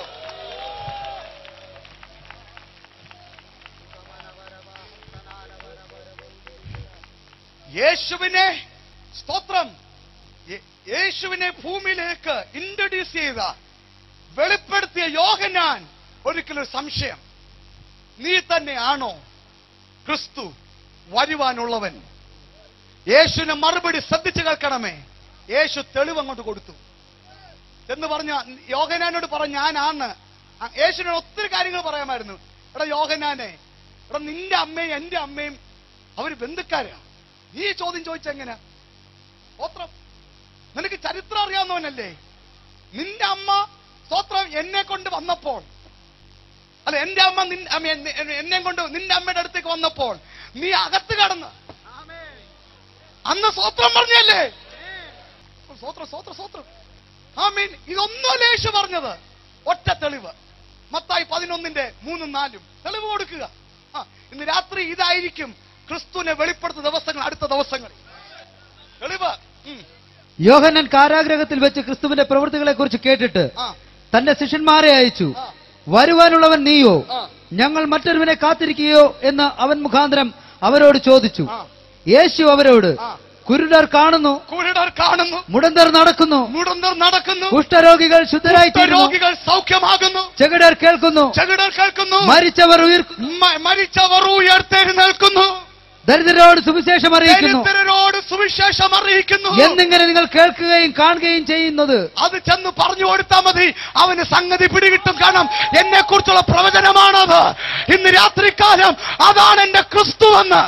യേശുവിനെ സ്തോത്രം യേ- യേശുവിനെ ഭൂമിയിലേക്ക് ഇൻട്രൊഡ്യൂസ് ചെയ്ത വെളിപ്പെടുത്തിയ യോഹനാൻ ഒരിക്കലൊരു സംശയം നീ തന്നെയാണോ ക്രിസ്തു വരുവാനുള്ളവൻ യേശുവിന് മറുപടി ശ്രദ്ധിച്ചു കേൾക്കണമേ യേശു തെളിവ് അങ്ങോട്ട് കൊടുത്തു എന്ന് പറഞ്ഞ യോഹനാനോട് പറഞ്ഞ ഞാനാണ് ആ, യേശുവിനോട് ഒത്തിരി കാര്യങ്ങൾ പറയാമായിരുന്നു എടാ യോഹനാനെ എടാ നിന്റെ അമ്മയും എന്റെ അമ്മയും അവര് ബന്ധുക്കാരാ നീ ഈ ചോദ്യം ചോദിച്ച എങ്ങനെ സ്തോത്രം നിനക്ക് ചരിത്രം അറിയാവുന്നവനല്ലേ നിന്റെ അമ്മ സ്തോത്രം എന്നെ കൊണ്ട് വന്നപ്പോൾ അല്ല എന്റെ അമ്മ നിൻ- അമ്മ എന്നെ- എന്നെ കൊണ്ട് നിന്റെ അമ്മയുടെ അടുത്തേക്ക് വന്നപ്പോൾ നീ അകത്ത് കടന്ന് അന്ന് സ്വത്രം പറഞ്ഞല്ലേ സ്വത്രം സ്വത്രം സ്വത്രം ആ മീൻ ഇതൊന്നുമല്ല യേശു പറഞ്ഞത് ഒറ്റ തെളിവ് മത്തായി പതിനൊന്നിന്റെ മൂന്നും നാലും തെളിവ് കൊടുക്കുക ആ ഇന്ന് രാത്രി ഇതായിരിക്കും ക്രിസ്തുവിനെ വെളിപ്പെടുത്തുന്ന ദിവസങ്ങൾ അടുത്ത ദിവസങ്ങളിൽ തെളിവ് ഉം. യോഹന്നൻ കാരാഗ്രഹത്തിൽ വെച്ച് ക്രിസ്തുവിന്റെ പ്രവൃത്തികളെ കുറിച്ച് കേട്ടിട്ട് ആ തന്റെ ശിഷ്യന്മാരെ അയച്ചു ആ. വരുവാനുള്ളവൻ നീയോ ആ. ഞങ്ങൾ മറ്റൊരുവനെ കാത്തിരിക്കുകയോ എന്ന് അവൻ മുഖാന്തരം അവരോട് ചോദിച്ചു ആ. യേശു അവരോട് ആ. കുരുടർ കാണുന്നു കുരുടർ കാണുന്നു മുടന്തർ നടക്കുന്നു മുടന്തർ നടക്കുന്നു കുഷ്ഠരോഗികൾ ശുദ്ധരായി തീരുന്നു രോഗികൾ സൗഖ്യമാകുന്നു ചെകിടർ കേൾക്കുന്നു ചെകിടർ കേൾക്കുന്നു മരിച്ചവർ ഉയർ മ- മരിച്ചവർ ഉയർത്തെഴുന്നേൽക്കുന്നു ദരിദ്രരോട് സുവിശേഷം അറിയിക്കുന്നു ദരിദ്രരോട് സുവിശേഷം അറിയിക്കുന്നു എന്നിങ്ങനെ നിങ്ങൾ കേൾക്കുകയും കാണുകയും ചെയ്യുന്നത് അത് ചെന്ന് പറഞ്ഞു കൊടുത്താൽ മതി അവന് സംഗതി പിടികിട്ടും കാരണം എന്നെ കുറിച്ചുള്ള പ്രവചനമാണത് ഇന്ന് രാത്രികാലം അതാണ് എന്റെ ക്രിസ്തു എന്ന്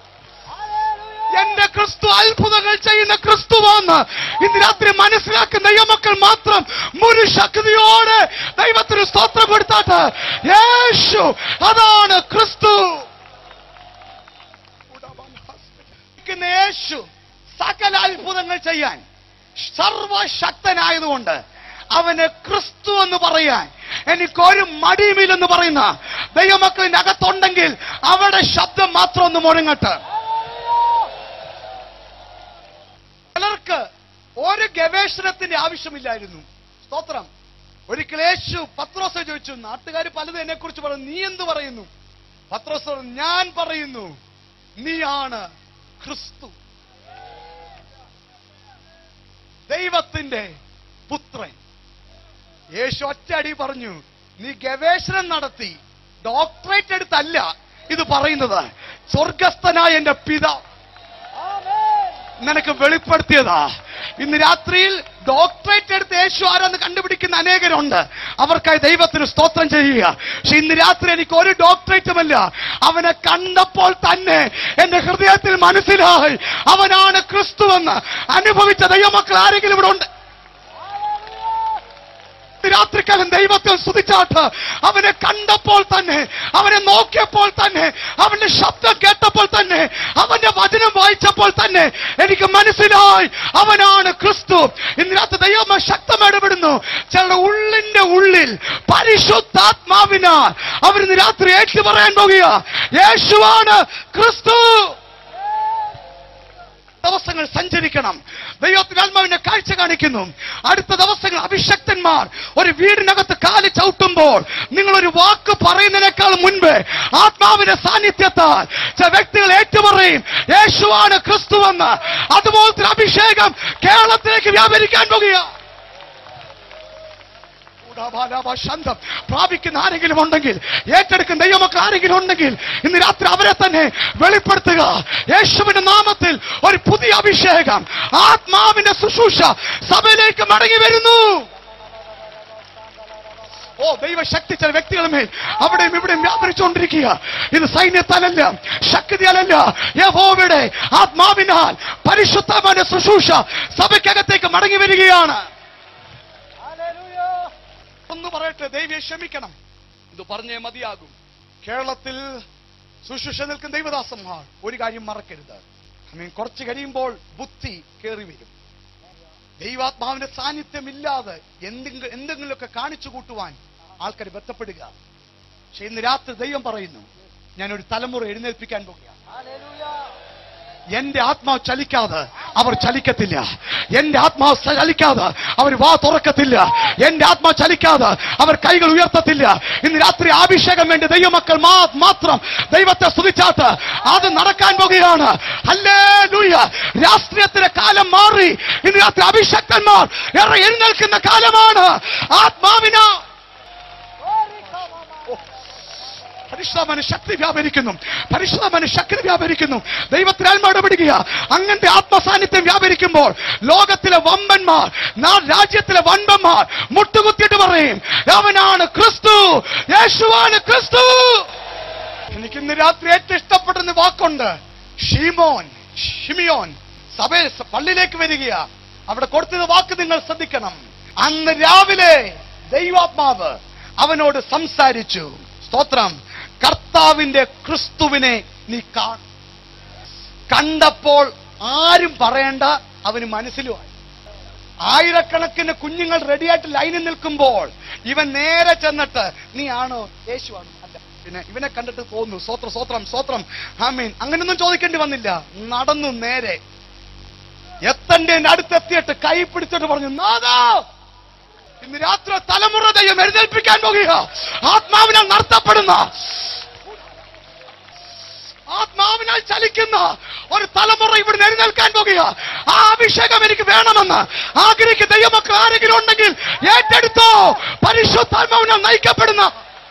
എന്റെ ക്രിസ്തു അത്ഭുതങ്ങൾ ചെയ്യുന്ന ക്രിസ്തുവാന്ന് ഇന്ന് രാത്രി മനസ്സിലാക്കുന്ന ദൈവമക്കൾ മാത്രം മുഴു ശക്തിയോടെ ദൈവത്തിന് സ്തോത്രം കൊടുത്താട്ട് യേശു അതാണ് ക്രിസ്തു ഇരിക്കുന്ന യേശു സകല അത്ഭുതങ്ങൾ ചെയ്യാൻ സർവശക്തനായതുകൊണ്ട് അവന് ക്രിസ്തു എന്ന് പറയാൻ എനിക്കൊരു മടിയുമില്ലെന്ന് പറയുന്ന ദൈവമക്കളിന്റെ അകത്തുണ്ടെങ്കിൽ അവരുടെ ശബ്ദം മാത്രം ഒന്ന് മുഴങ്ങട്ടെ ചിലർക്ക് ഒരു ഗവേഷണത്തിന്റെ ആവശ്യമില്ലായിരുന്നു സ്തോത്രം ഒരിക്കൽ യേശു പത്രോസ് ചോദിച്ചു നാട്ടുകാർ പലതും എന്നെ കുറിച്ച് പറഞ്ഞു നീ എന്ത് പറയുന്നു പത്രോസ് പറഞ്ഞു, ഞാൻ പറയുന്നു നീയാണ് ക്രിസ്തു ദൈവത്തിന്റെ പുത്രൻ യേശു ഒറ്റയടി പറഞ്ഞു നീ ഗവേഷണം നടത്തി ഡോക്ടറേറ്റ് എടുത്തല്ല ഇത് പറയുന്നത് സ്വർഗസ്ഥനായ എന്റെ പിതാവ് നിനക്ക് വെളിപ്പെടുത്തിയതാ ഇന്ന് രാത്രിയിൽ ഡോക്ടറേറ്റ് എടുത്ത് യേശു ആരെന്ന് കണ്ടുപിടിക്കുന്ന അനേകരുണ്ട് അവർക്കായി ദൈവത്തിന് സ്തോത്രം ചെയ്യുക പക്ഷെ ഇന്ന് രാത്രി എനിക്ക് ഒരു ഡോക്ടറേറ്റുമല്ല അവനെ കണ്ടപ്പോൾ തന്നെ എന്റെ ഹൃദയത്തിൽ മനസ്സിലായി അവനാണ് ക്രിസ്തുവെന്ന് അനുഭവിച്ച ദൈവമക്കൾ ആരെങ്കിലും ഇവിടെ ഉണ്ട് രാത്രിക്കാലം ദൈവത്തെ സ്തുതിച്ചാട്ട് അവനെ കണ്ടപ്പോൾ തന്നെ അവനെ നോക്കിയപ്പോൾ തന്നെ അവന്റെ ശബ്ദം കേട്ടപ്പോൾ തന്നെ അവന്റെ വചനം വായിച്ചപ്പോൾ തന്നെ എനിക്ക് മനസ്സിലായി അവനാണ് ക്രിസ്തു ഇന്ന് രാത്രി ദൈവം ശക്തം ഇടപെടുന്നു ചിലരുടെ ഉള്ളിന്റെ ഉള്ളിൽ പരിശുദ്ധാത്മാവിനാൽ അവരിന്ന് രാത്രി ഏറ്റു പറയാൻ പോകുക യേശുവാണ് ക്രിസ്തു ദിവസങ്ങൾ സഞ്ചരിക്കണം ദൈവത്തിന്റെ ആത്മാവിന്റെ കാഴ്ച കാണിക്കുന്നു അടുത്ത ദിവസങ്ങൾ അഭിഷക്തന്മാർ ഒരു വീടിനകത്ത് കാല് ചവിട്ടുമ്പോൾ നിങ്ങൾ ഒരു വാക്ക് പറയുന്നതിനേക്കാൾ മുൻപ് ആത്മാവിന്റെ സാന്നിധ്യത്താൽ ചില വ്യക്തികൾ ഏറ്റുപറയും യേശുവാണ് ക്രിസ്തുവെന്ന് അതുപോലത്തെ ഒരു അഭിഷേകം കേരളത്തിലേക്ക് വ്യാപരിക്കാൻ പോകുക ശാന്തം പ്രാപിക്കുന്ന ആരെങ്കിലും ഉണ്ടെങ്കിൽ ഏറ്റെടുക്കുന്ന ദൈവമക്കൾ ആരെങ്കിലും ഉണ്ടെങ്കിൽ ഇന്ന് രാത്രി അവരെ തന്നെ വെളിപ്പെടുത്തുക യേശുവിന്റെ നാമത്തിൽ ഒരു പുതിയ അഭിഷേകം ആത്മാവിന്റെ ശുശ്രൂഷ സഭയിലേക്ക് മടങ്ങി വരുന്നു ഓ ദൈവശക്തി ചില വ്യക്തികളുമേൽ അവിടെയും ഇവിടെയും വ്യാപരിച്ചുകൊണ്ടിരിക്കുക ഇത് സൈന്യത്താലല്ല ശക്തിയാലല്ല യഹോവയുടെ ആത്മാവിനാൽ പരിശുദ്ധമായ ശുശ്രൂഷ സഭയ്ക്കകത്തേക്ക് മടങ്ങി വരികയാണ് ഒന്ന് പറയട്ടെ ദൈവയെ ക്ഷമിക്കണം ഇത് പറഞ്ഞേ മതിയാകും കേരളത്തിൽ ശുശ്രൂഷ നിൽക്കുന്ന ദൈവദാസന്മാർ ഒരു കാര്യം മറക്കരുത് I mean, കുറച്ച് കഴിയുമ്പോൾ ബുദ്ധി കയറി വരും ദൈവാത്മാവിന്റെ സാന്നിധ്യം ഇല്ലാതെ എന്തെങ്കിലും എന്തെങ്കിലുമൊക്കെ കാണിച്ചു കൂട്ടുവാൻ ആൾക്കാർ ബന്ധപ്പെടുക പക്ഷെ ഇന്ന് രാത്രി ദൈവം പറയുന്നു ഞാനൊരു തലമുറ എഴുന്നേൽപ്പിക്കാൻ പോകുകയാണ് എന്റെ ആത്മാവ് ചലിക്കാതെ അവർ ചലിക്കത്തില്ല എന്റെ ആത്മാവ് ചലിക്കാതെ അവർ വാ തുറക്കത്തില്ല എന്റെ ആത്മാവ് ചലിക്കാതെ അവർ കൈകൾ ഉയർത്തത്തില്ല ഇന്ന് രാത്രി അഭിഷേകം വേണ്ടി ദൈവമക്കൾ മാ- മാത്രം ദൈവത്തെ സ്തുതിച്ചാട്ട് അത് നടക്കാൻ പോകുകയാണ് അല്ലേ രാഷ്ട്രീയത്തിന്റെ കാലം മാറി ഇന്ന് രാത്രി അഭിഷക്തന്മാർ ഏറെ എഴുന്നേൽക്കുന്ന കാലമാണ് ആത്മാവിന പരിശുദ്ധമന ശക്തി വ്യാപരിക്കുന്നു പരിശുദ്ധമന ശക്തി വ്യാപരിക്കുന്നു ദൈവത്തിന് ആത്മാടപെടുക അങ്ങനത്തെ ആത്മസാന്നിധ്യം വ്യാപരിക്കുമ്പോൾ ലോകത്തിലെ വമ്പന്മാർ നാ- രാജ്യത്തിലെ വമ്പന്മാർ മുട്ടുകുത്തിയിട്ട് പറയും അവനാണ് ക്രിസ്തു യേശുവാണ് ക്രിസ്തു എനിക്ക് ഇന്ന് രാത്രി ഏറ്റവും ഇഷ്ടപ്പെടുന്ന വാക്കുണ്ട് ഷീമോൻ ഷിമിയോൻ സഭ പള്ളിയിലേക്ക് വരികയാ അവിടെ കൊടുത്തത് വാക്ക് നിങ്ങൾ ശ്രദ്ധിക്കണം അന്ന് രാവിലെ ദൈവാത്മാവ് അവനോട് സംസാരിച്ചു സ്തോത്രം കർത്താവിന്റെ ക്രിസ്തുവിനെ നീ കാണും കണ്ടപ്പോൾ ആരും പറയേണ്ട അവന് മനസ്സിലുമായി ആയിരക്കണക്കിന് കുഞ്ഞുങ്ങൾ റെഡിയായിട്ട് ലൈനിൽ നിൽക്കുമ്പോൾ ഇവൻ നേരെ ചെന്നിട്ട് നീ ആണോ യേശുവാണോ അല്ല പിന്നെ ഇവനെ കണ്ടിട്ട് തോന്നുന്നു സ്വത്രം സ്വത്രം സ്വത്രം ആമീൻ അങ്ങനെയൊന്നും ചോദിക്കേണ്ടി വന്നില്ല നടന്നു നേരെ എത്തന്റെ അടുത്തെത്തിയിട്ട് കൈ പിടിച്ചിട്ട് പറഞ്ഞു നാദാ ഇന്ന് രാത്രി തലമുറ ദൈവം എഴുന്നേൽപ്പിക്കാൻ പോകുക ആത്മാവിനാൽ നടത്തപ്പെടുന്ന ആത്മാവിനാൽ ചലിക്കുന്ന ഒരു തലമുറ ഇവിടെ എഴുന്നേൽക്കാൻ പോകുക ആ അഭിഷേകം എനിക്ക് വേണമെന്ന് ആഗ്രഹിക്കുന്ന ദൈവമക്കൾ ആരെങ്കിലും ഉണ്ടെങ്കിൽ ഏറ്റെടുത്തോ പരിശുദ്ധാത്മാവിനാൽ നയിക്കപ്പെടുന്ന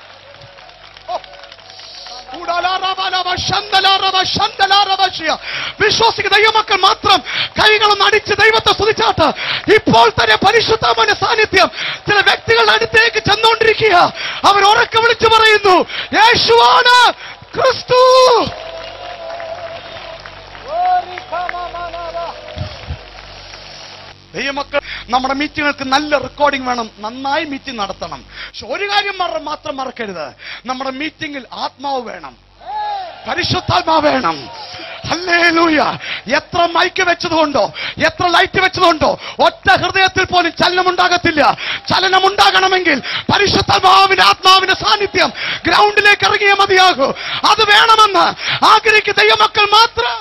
വിശ്വസിക്കുന്ന ദൈവമക്കൾ മാത്രം കൈകളൊന്ന് അടിച്ച് ദൈവത്തെ സ്തുതിച്ചാട്ട് ഇപ്പോൾ തന്നെ പരിശുദ്ധമായ സാന്നിധ്യം ചില വ്യക്തികളുടെ അടുത്തേക്ക് ചെന്നുകൊണ്ടിരിക്കുക അവർ ഉറക്കെ വിളിച്ചു പറയുന്നു യേശുവാണ് ക്രിസ്തു ദൈവമക്കൾ നമ്മുടെ മീറ്റിങ്ങുകൾക്ക് നല്ല റെക്കോർഡിംഗ് വേണം നന്നായി മീറ്റിംഗ് നടത്തണം പക്ഷെ ഒരു കാര്യം മറ- മാത്രം മറക്കരുത് നമ്മുടെ മീറ്റിംഗിൽ ആത്മാവ് വേണം പരിശുദ്ധാത്മാവ് വേണം ഹല്ലേലൂയ എത്ര മൈക്ക് വെച്ചതുകൊണ്ടോ എത്ര ലൈറ്റ് വെച്ചതുകൊണ്ടോ ഒറ്റ ഹൃദയത്തിൽ പോലും ചലനമുണ്ടാകത്തില്ല ചലനമുണ്ടാകണമെങ്കിൽ പരിശുദ്ധാത്മാവിന്റെ ആത്മാവിന്റെ സാന്നിധ്യം ഗ്രൗണ്ടിലേക്ക് ഇറങ്ങിയേ മതിയാകൂ അത് വേണമെന്ന് ആഗ്രഹിക്കുന്ന ദൈവമക്കൾ മാത്രം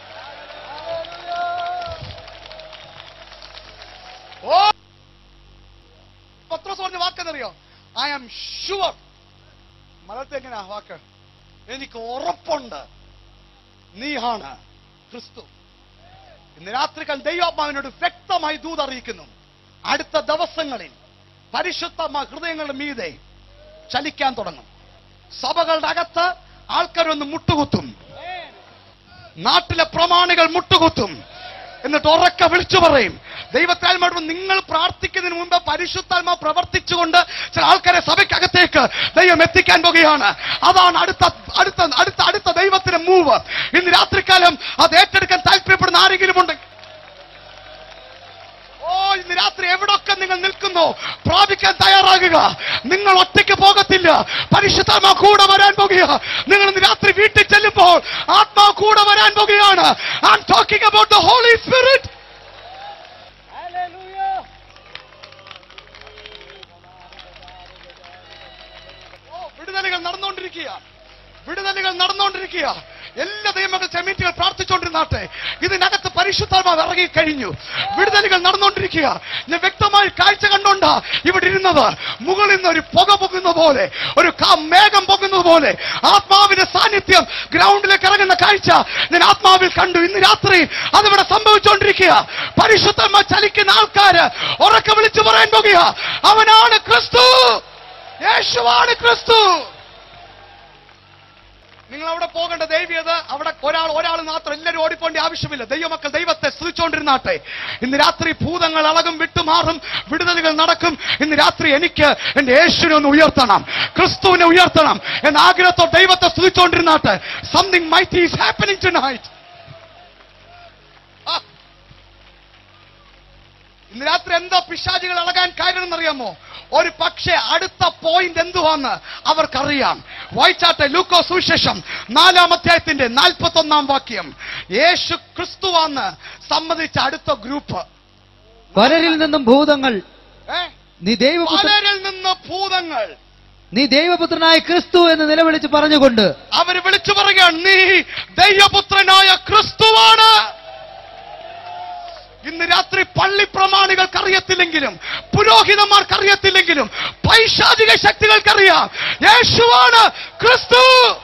ഓ പത്രോസ് പറഞ്ഞ വാക്കെന്നറിയോ ഐ ആം ഷുവർ മലയാളത്തിൽ എങ്ങനെയാ വാക്ക് എനിക്ക് ഉറപ്പുണ്ട് നീയാണ് ക്രിസ്തു ഇന്ന് രാത്രികൾ ദൈവാത്മാവിനോട് വ്യക്തമായി ദൂത് അറിയിക്കുന്നു അടുത്ത ദിവസങ്ങളിൽ പരിശുദ്ധ ഹൃദയങ്ങളുടെ മീതെ ചലിക്കാൻ തുടങ്ങും സഭകളുടെ അകത്ത് ആൾക്കാരൊന്ന് മുട്ടുകുത്തും നാട്ടിലെ പ്രമാണികൾ മുട്ടുകുത്തും എന്നിട്ട് ഉറക്കെ വിളിച്ചു പറയും ദൈവത്താൽമായിട്ട് നിങ്ങൾ പ്രാർത്ഥിക്കുന്നതിന് മുമ്പ് പരിശുദ്ധാത്മാ പ്രവർത്തിച്ചുകൊണ്ട് ചില ആൾക്കാരെ സഭയ്ക്കകത്തേക്ക് ദൈവം എത്തിക്കാൻ പോകുകയാണ് അതാണ് അടുത്ത അടുത്ത അടുത്ത അടുത്ത ദൈവത്തിന്റെ മൂവ് ഇന്ന് രാത്രികാലം അത് ഏറ്റെടുക്കാൻ താല്പര്യപ്പെടുന്ന ആരെങ്കിലും ഉണ്ടെങ്കിൽ ഓ ഇന്ന് രാത്രി എവിടൊക്കെ നിങ്ങൾ നിൽക്കുന്നു പ്രാപിക്കാൻ തയ്യാറാ തയ്യാറാകുക നിങ്ങൾ ഒറ്റയ്ക്ക് പോകത്തില്ല പരിശുദ്ധാത്മാ കൂടെ വരാൻ പോകുക നിങ്ങൾ ഇന്ന് രാത്രി വീട്ടിൽ ചെല്ലുമ്പോൾ ആത്മാവ് കൂടെ വരാൻ പോകുകയാണ് I'm talking about the holy spirit oh, വിടുതലുകൾ നടന്നുകൊണ്ടിരിക്കുക വിടുതലുകൾ നടന്നുകൊണ്ടിരിക്കുക എല്ലാ ദൈവമകൾ ചെമീറ്റുകൾ പ്രാർത്ഥിച്ചുകൊണ്ടിരുന്നാട്ടെ ഇതിനകത്ത് പരിശുദ്ധാത്മാവ് ഇറങ്ങി കഴിഞ്ഞു വിടുതലുകൾ നടന്നുകൊണ്ടിരിക്കുക ഞാൻ വ്യക്തമായി കാഴ്ച കണ്ടോണ്ടാ ഇവിടെ ഇരുന്നത് മുകളിൽ നിന്ന് ഒരു പുക പൊങ്ങുന്ന പോലെ ഒരു കാ- മേഘം പൊങ്ങുന്നത് പോലെ ആത്മാവിന്റെ സാന്നിധ്യം ഗ്രൗണ്ടിലേക്ക് ഇറങ്ങുന്ന കാഴ്ച ഞാൻ ആത്മാവിൽ കണ്ടു ഇന്ന് രാത്രി അതിവിടെ സംഭവിച്ചുകൊണ്ടിരിക്കുക പരിശുദ്ധന്മാർ ചലിക്കുന്ന ആൾക്കാര് ഉറക്കെ വിളിച്ചു പറയാൻ പോകുക അവനാണ് ക്രിസ്തു യേശുവാണ് ക്രിസ്തു നിങ്ങൾ അവിടെ പോകേണ്ട ദൈവീയത അവിടെ ഒരാൾ ഒരാൾ മാത്രം എല്ലാവരും ഓടിപ്പോണ്ട ആവശ്യമില്ല ദൈവമക്കൾ ദൈവത്തെ സ്തുതിച്ചുകൊണ്ടിരുന്നാട്ടെ ഇന്ന് രാത്രി ഭൂതങ്ങൾ അളകും വിട്ടുമാറും വിടുതലുകൾ നടക്കും ഇന്ന് രാത്രി എനിക്ക് എന്റെ യേശുവിനെ ഒന്ന് ഉയർത്തണം ക്രിസ്തുവിനെ ഉയർത്തണം എന്ന ആഗ്രഹത്തോ ദൈവത്തെ സ്തുതിച്ചുകൊണ്ടിരുന്നാട്ടെ something might is happening tonight ഇന്ന് രാത്രി എന്തോ പിശാചികൾ ഇളകാൻ കാര്യം എന്നറിയാമോ ഒരു പക്ഷേ അടുത്ത പോയിന്റ് എന്തുവാന്ന് അവർക്കറിയാം വായിച്ചാട്ടെ ലൂക്കോ സുവിശേഷം നാലാം അധ്യായത്തിന്റെ നാൽപ്പത്തി ഒന്നാം വാക്യം യേശു ക്രിസ്തുവാന്ന് സമ്മതിച്ച അടുത്ത ഗ്രൂപ്പ് പലരിൽ നിന്നും ഭൂതങ്ങൾ ഏ? നീ ദൈവപുത്ര പലരിൽ നിന്ന് ഭൂതങ്ങൾ നീ ദൈവപുത്രനായ ക്രിസ്തു എന്ന് നിലവിളിച്ച് പറഞ്ഞുകൊണ്ട് അവര് വിളിച്ചു പറയുകയാണ് നീ ദൈവപുത്രനായ ക്രിസ്തുവാണ് ഇന്ന് രാത്രി പള്ളി പ്രമാണികൾക്ക് അറിയത്തില്ലെങ്കിലും പുരോഹിതന്മാർക്ക് അറിയത്തില്ലെങ്കിലും പൈശാചിക ശക്തികൾക്കറിയാം യേശുവാണ് ക്രിസ്തു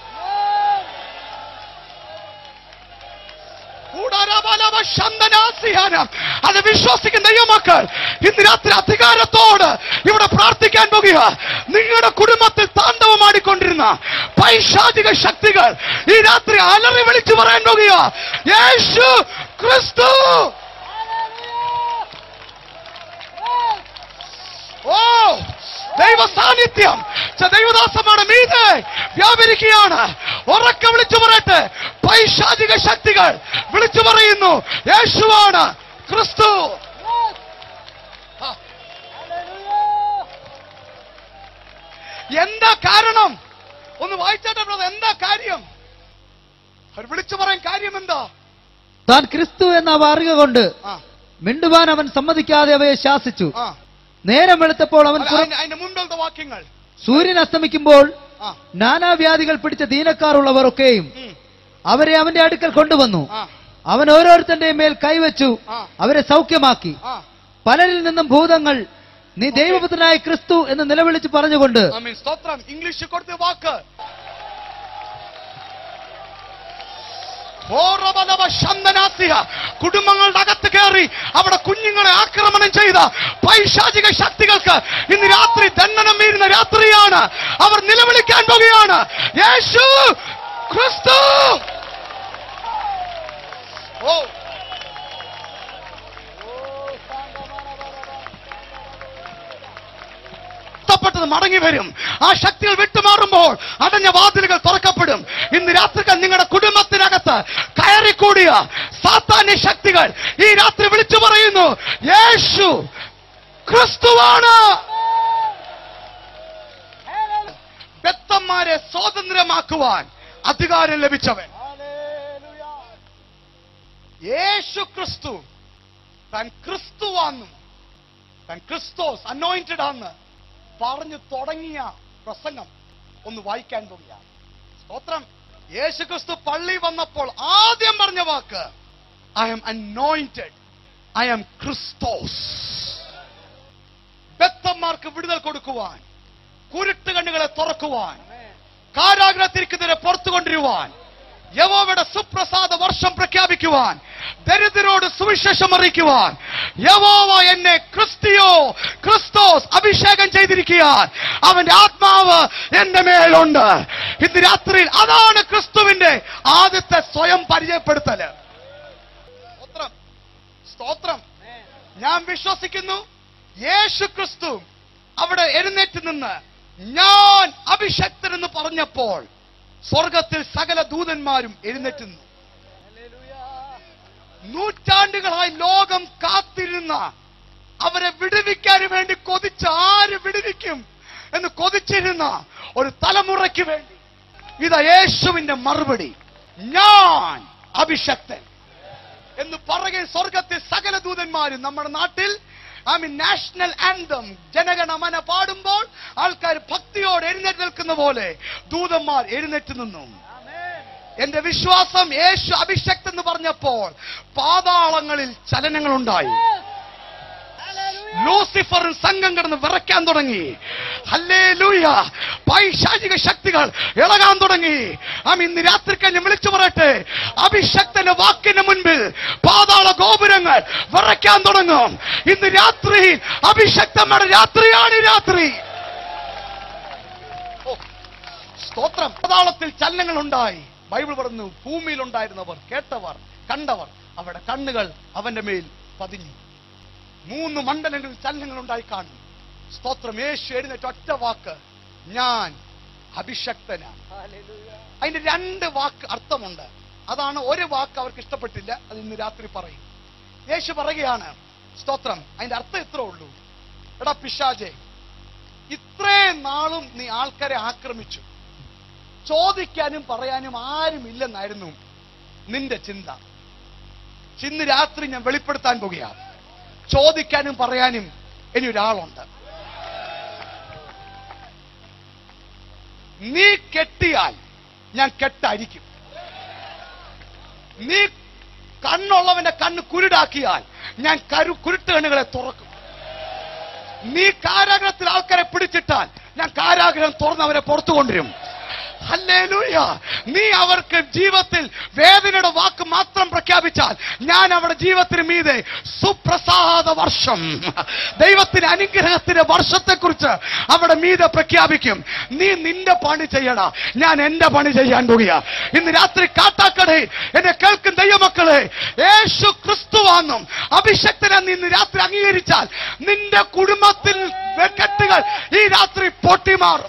കൂടാരാബാലാബ ശന്തനാസിയാനം. അത് വിശ്വസിക്കുന്ന ദൈവമക്കൾ ഇന്ന് രാത്രി അധികാരത്തോട് ഇവിടെ പ്രാർത്ഥിക്കാൻ പോകുക നിങ്ങളുടെ കുടുംബത്തിൽ താണ്ഡവമാടിക്കൊണ്ടിരുന്ന പൈശാചിക ശക്തികൾ ഈ രാത്രി അലറി വിളിച്ചു പറയാൻ പോകുക യേശു ക്രിസ്തു ഓ ദൈവ സാന്നിധ്യം ച- ദൈവദാസമാണ് മീതെ വ്യാപരിക്കുകയാണ് ഉറക്കെ വിളിച്ചു പറയട്ടെ പൈശാചിക ശക്തികൾ വിളിച്ചു പറയുന്നു യേശുവാണ് ക്രിസ്തു ആ. എന്താ കാരണം ഒന്ന് വായിച്ചാട്ടെ ബ്രദർ എന്താ കാര്യം അവർ വിളിച്ചു പറയാൻ കാര്യം എന്താ താൻ ക്രിസ്തു എന്ന അവ അറിയുക കൊണ്ട് ആ മിണ്ടുവാൻ അവൻ സമ്മതിക്കാതെ അവയെ ശാസിച്ചു ആ നേരം വെളുത്തപ്പോൾ അവൻ അല്ല, പുറ- അതിന്റെ- അതിന്റെ മുൻപിലത്തെ വാക്യങ്ങൾ സൂര്യൻ അസ്തമിക്കുമ്പോൾ ആ നാനാവ്യാധികൾ പിടിച്ച ദീനക്കാരുള്ളവർ ഒക്കെയും ഉം, അവരെ അവന്റെ അടുക്കൽ കൊണ്ടുവന്നു ആ അവൻ ഓരോരുത്തന്റെ മേൽ കൈവച്ചു ആ. അവരെ സൗഖ്യമാക്കി ആ പലരിൽ നിന്നും ഭൂതങ്ങൾ നീ ദൈവപുത്രനായ ക്രിസ്തു എന്ന് നിലവിളിച്ച് പറഞ്ഞുകൊണ്ട് ആമീൻ സ്തോത്രം ഇംഗ്ലീഷ് കൊടുത്ത വാക്ക് ഓറവലവ ശന്തനാസിയ. കുടുംബങ്ങളുടെ അകത്ത് കയറി അവിടെ കുഞ്ഞുങ്ങളെ ആക്രമണം ചെയ്ത പൈശാചിക ശക്തികൾക്ക് ഇന്ന് രാത്രി ദണ്ഡനം വീഴുന്ന രാത്രിയാണ് അവർ നിലവിളിക്കാൻ പോകുകയാണ് യേശു ക്രിസ്തു ഓ നഷ്ടപ്പെട്ടത് മടങ്ങി വരും ആ ശക്തികൾ വിട്ടുമാറുമ്പോൾ അടഞ്ഞ വാതിലുകൾ തുറക്കപ്പെടും ഇന്ന് രാത്രികൾ നിങ്ങളുടെ കുടുംബത്തിനകത്ത് കയറിക്കൂടിയ സാത്താന്യ ശക്തികൾ ഈ രാത്രി വിളിച്ചു പറയുന്നു യേശു ക്രിസ്തുവാണ് ബെത്തന്മാരെ സ്വാതന്ത്ര്യമാക്കുവാൻ അധികാരം ലഭിച്ചവൻ യേശു ക്രിസ്തു താൻ ക്രിസ്തുവാന്നും താൻ ക്രിസ്തോസ് അനോയിന്റഡ് ആന്ന് പറഞ്ഞു തുടങ്ങിയ പ്രസംഗം ഒന്ന് വായിക്കാൻ തുടങ്ങിയ സ്തോത്രം യേശു ക്രിസ്തു പള്ളി വന്നപ്പോൾ ആദ്യം പറഞ്ഞ വാക്ക് I am anointed I am ക്രിസ്തോസ് ബദ്ധന്മാർക്ക് വിടുതൽ കൊടുക്കുവാൻ കുരുട്ട് കണ്ണുകളെ തുറക്കുവാൻ കാരാഗ്രഹത്തിരിക്കുന്നതിനെ പുറത്തു കൊണ്ടുവരുവാൻ യവോവയുടെ സുപ്രസാദ വർഷം പ്രഖ്യാപിക്കുവാൻ ദരിദ്രരോട് സുവിശേഷം അറിയിക്കുവാൻ യവോവ എന്നെ ക്രിസ്തിയോ ക്രിസ്തോസ് അഭിഷേകം ചെയ്തിരിക്കാൻ അവന്റെ ആത്മാവ് എന്റെ മേലുണ്ട് ഇന്ന് രാത്രിയിൽ അതാണ് ക്രിസ്തുവിന്റെ ആദ്യത്തെ സ്വയം പരിചയപ്പെടുത്തല് സ്തോത്രം സ്തോത്രം ഞാൻ വിശ്വസിക്കുന്നു യേശു ക്രിസ്തു അവിടെ എഴുന്നേറ്റ് നിന്ന് ഞാൻ അഭിഷക്തൻ എന്ന് പറഞ്ഞപ്പോൾ സ്വർഗത്തിൽ സകല ദൂതന്മാരും എഴുന്നേറ്റ് നിന്നു നൂറ്റാണ്ടുകളായി ലോകം കാത്തിരുന്ന അവരെ വിടുവിക്കാൻ വേണ്ടി കൊതിച്ച് ആര് വിടുവിക്കും എന്ന് കൊതിച്ചിരുന്ന ഒരു തലമുറയ്ക്ക് വേണ്ടി ഇതാ യേശുവിന്റെ മറുപടി ഞാൻ അഭിഷക്തൻ എന്ന് പറയുകയും സ്വർഗത്തിൽ സകല ദൂതന്മാരും നമ്മുടെ നാട്ടിൽ I mean national anthem Janaganamana പാടുമ്പോൾ ആൾക്കാർ ഭക്തിയോടെ എഴുന്നേറ്റ് നിൽക്കുന്ന പോലെ ദൂതന്മാർ എഴുന്നേറ്റ് നിന്നു എന്റെ വിശ്വാസം യേശു അഭിഷക്ത് എന്ന് പറഞ്ഞപ്പോൾ പാതാളങ്ങളിൽ ചലനങ്ങളുണ്ടായി ലൂസിഫർ സംഘം കിടന്ന് വിറയ്ക്കാൻ തുടങ്ങി ഹല്ലേലൂയ പൈശാചിക ശക്തികൾ ഇളകാൻ തുടങ്ങി ആം ഇന്ന് രാത്രി കഴിഞ്ഞ് വിളിച്ചു പറയട്ടെ അഭിഷക്തന്റെ വാക്കിന് മുൻപിൽ പാതാള ഗോപുരങ്ങൾ വിറയ്ക്കാൻ തുടങ്ങും ഇന്ന് രാത്രി അഭിഷക്തമ്മയുടെ രാത്രിയാണ് ഈ രാത്രി ഓ, സ്തോത്രം പാതാളത്തിൽ ചലനങ്ങൾ ഉണ്ടായി ബൈബിൾ പറഞ്ഞു ഭൂമിയിലുണ്ടായിരുന്നവർ കേട്ടവർ കണ്ടവർ അവരുടെ കണ്ണുകൾ അവന്റെ മേൽ പതിഞ്ഞു മൂന്ന് മണ്ഡലങ്ങളിൽ ചലനങ്ങൾ ഉണ്ടായി കാണും സ്തോത്രം യേശു എഴുന്നേറ്റ് ഒറ്റ വാക്ക് ഞാൻ അഭിഷക്തനാണ് അതിന്റെ രണ്ട് വാക്ക് അർത്ഥമുണ്ട് അതാണ് ഒരു വാക്ക് അവർക്ക് ഇഷ്ടപ്പെട്ടില്ല അത് ഇന്ന് രാത്രി പറയും യേശു പറയുകയാണ് സ്തോത്രം അതിന്റെ അർത്ഥം ഇത്രേ ഉള്ളൂ എടാ പിശാജെ ഇത്രയും നാളും നീ ആൾക്കാരെ ആക്രമിച്ചു ചോദിക്കാനും പറയാനും ആരുമില്ലെന്നായിരുന്നു നിന്റെ ചിന്ത ഇന്ന് രാത്രി ഞാൻ വെളിപ്പെടുത്താൻ പോകുകയാണ് ചോദിക്കാനും പറയാനും ഇനി ഒരാളുണ്ട് നീ കെട്ടിയാൽ ഞാൻ കെട്ടായിരിക്കും നീ കണ്ണുള്ളവന്റെ കണ്ണ് കുരുടാക്കിയാൽ ഞാൻ കരു കുരുട്ട് കണ്ണുകളെ തുറക്കും നീ കാരാഗ്രഹത്തിൽ ആൾക്കാരെ പിടിച്ചിട്ടാൽ ഞാൻ കാരാഗ്രഹം തുറന്ന് അവരെ പുറത്തു കൊണ്ടുവരും ഹല്ലേലൂയ നീ അവർക്ക് ജീവിതത്തിൽ വേദനയുടെ വാക്ക് മാത്രം പ്രഖ്യാപിച്ചാൽ ഞാൻ അവരുടെ ജീവിതത്തിന് മീതെ സുപ്രസാദ വർഷം ദൈവത്തിന്റെ അനുഗ്രഹത്തിന്റെ വർഷത്തെക്കുറിച്ച് അവിടെ മീതെ പ്രഖ്യാപിക്കും നീ നിന്റെ പണി ചെയ്യണ ഞാൻ എന്റെ പണി ചെയ്യാൻ പോകുക ഇന്ന് രാത്രി കാട്ടാക്കടയിൽ എന്നെ കേൾക്കും ദൈവമക്കളെ യേശു ക്രിസ്തുവാന്നും അഭിഷക്തനെ ഇന്ന് രാത്രി അംഗീകരിച്ചാൽ നിന്റെ കുടുംബത്തിൽ കെട്ടുകൾ ഈ രാത്രി പൊട്ടിമാറും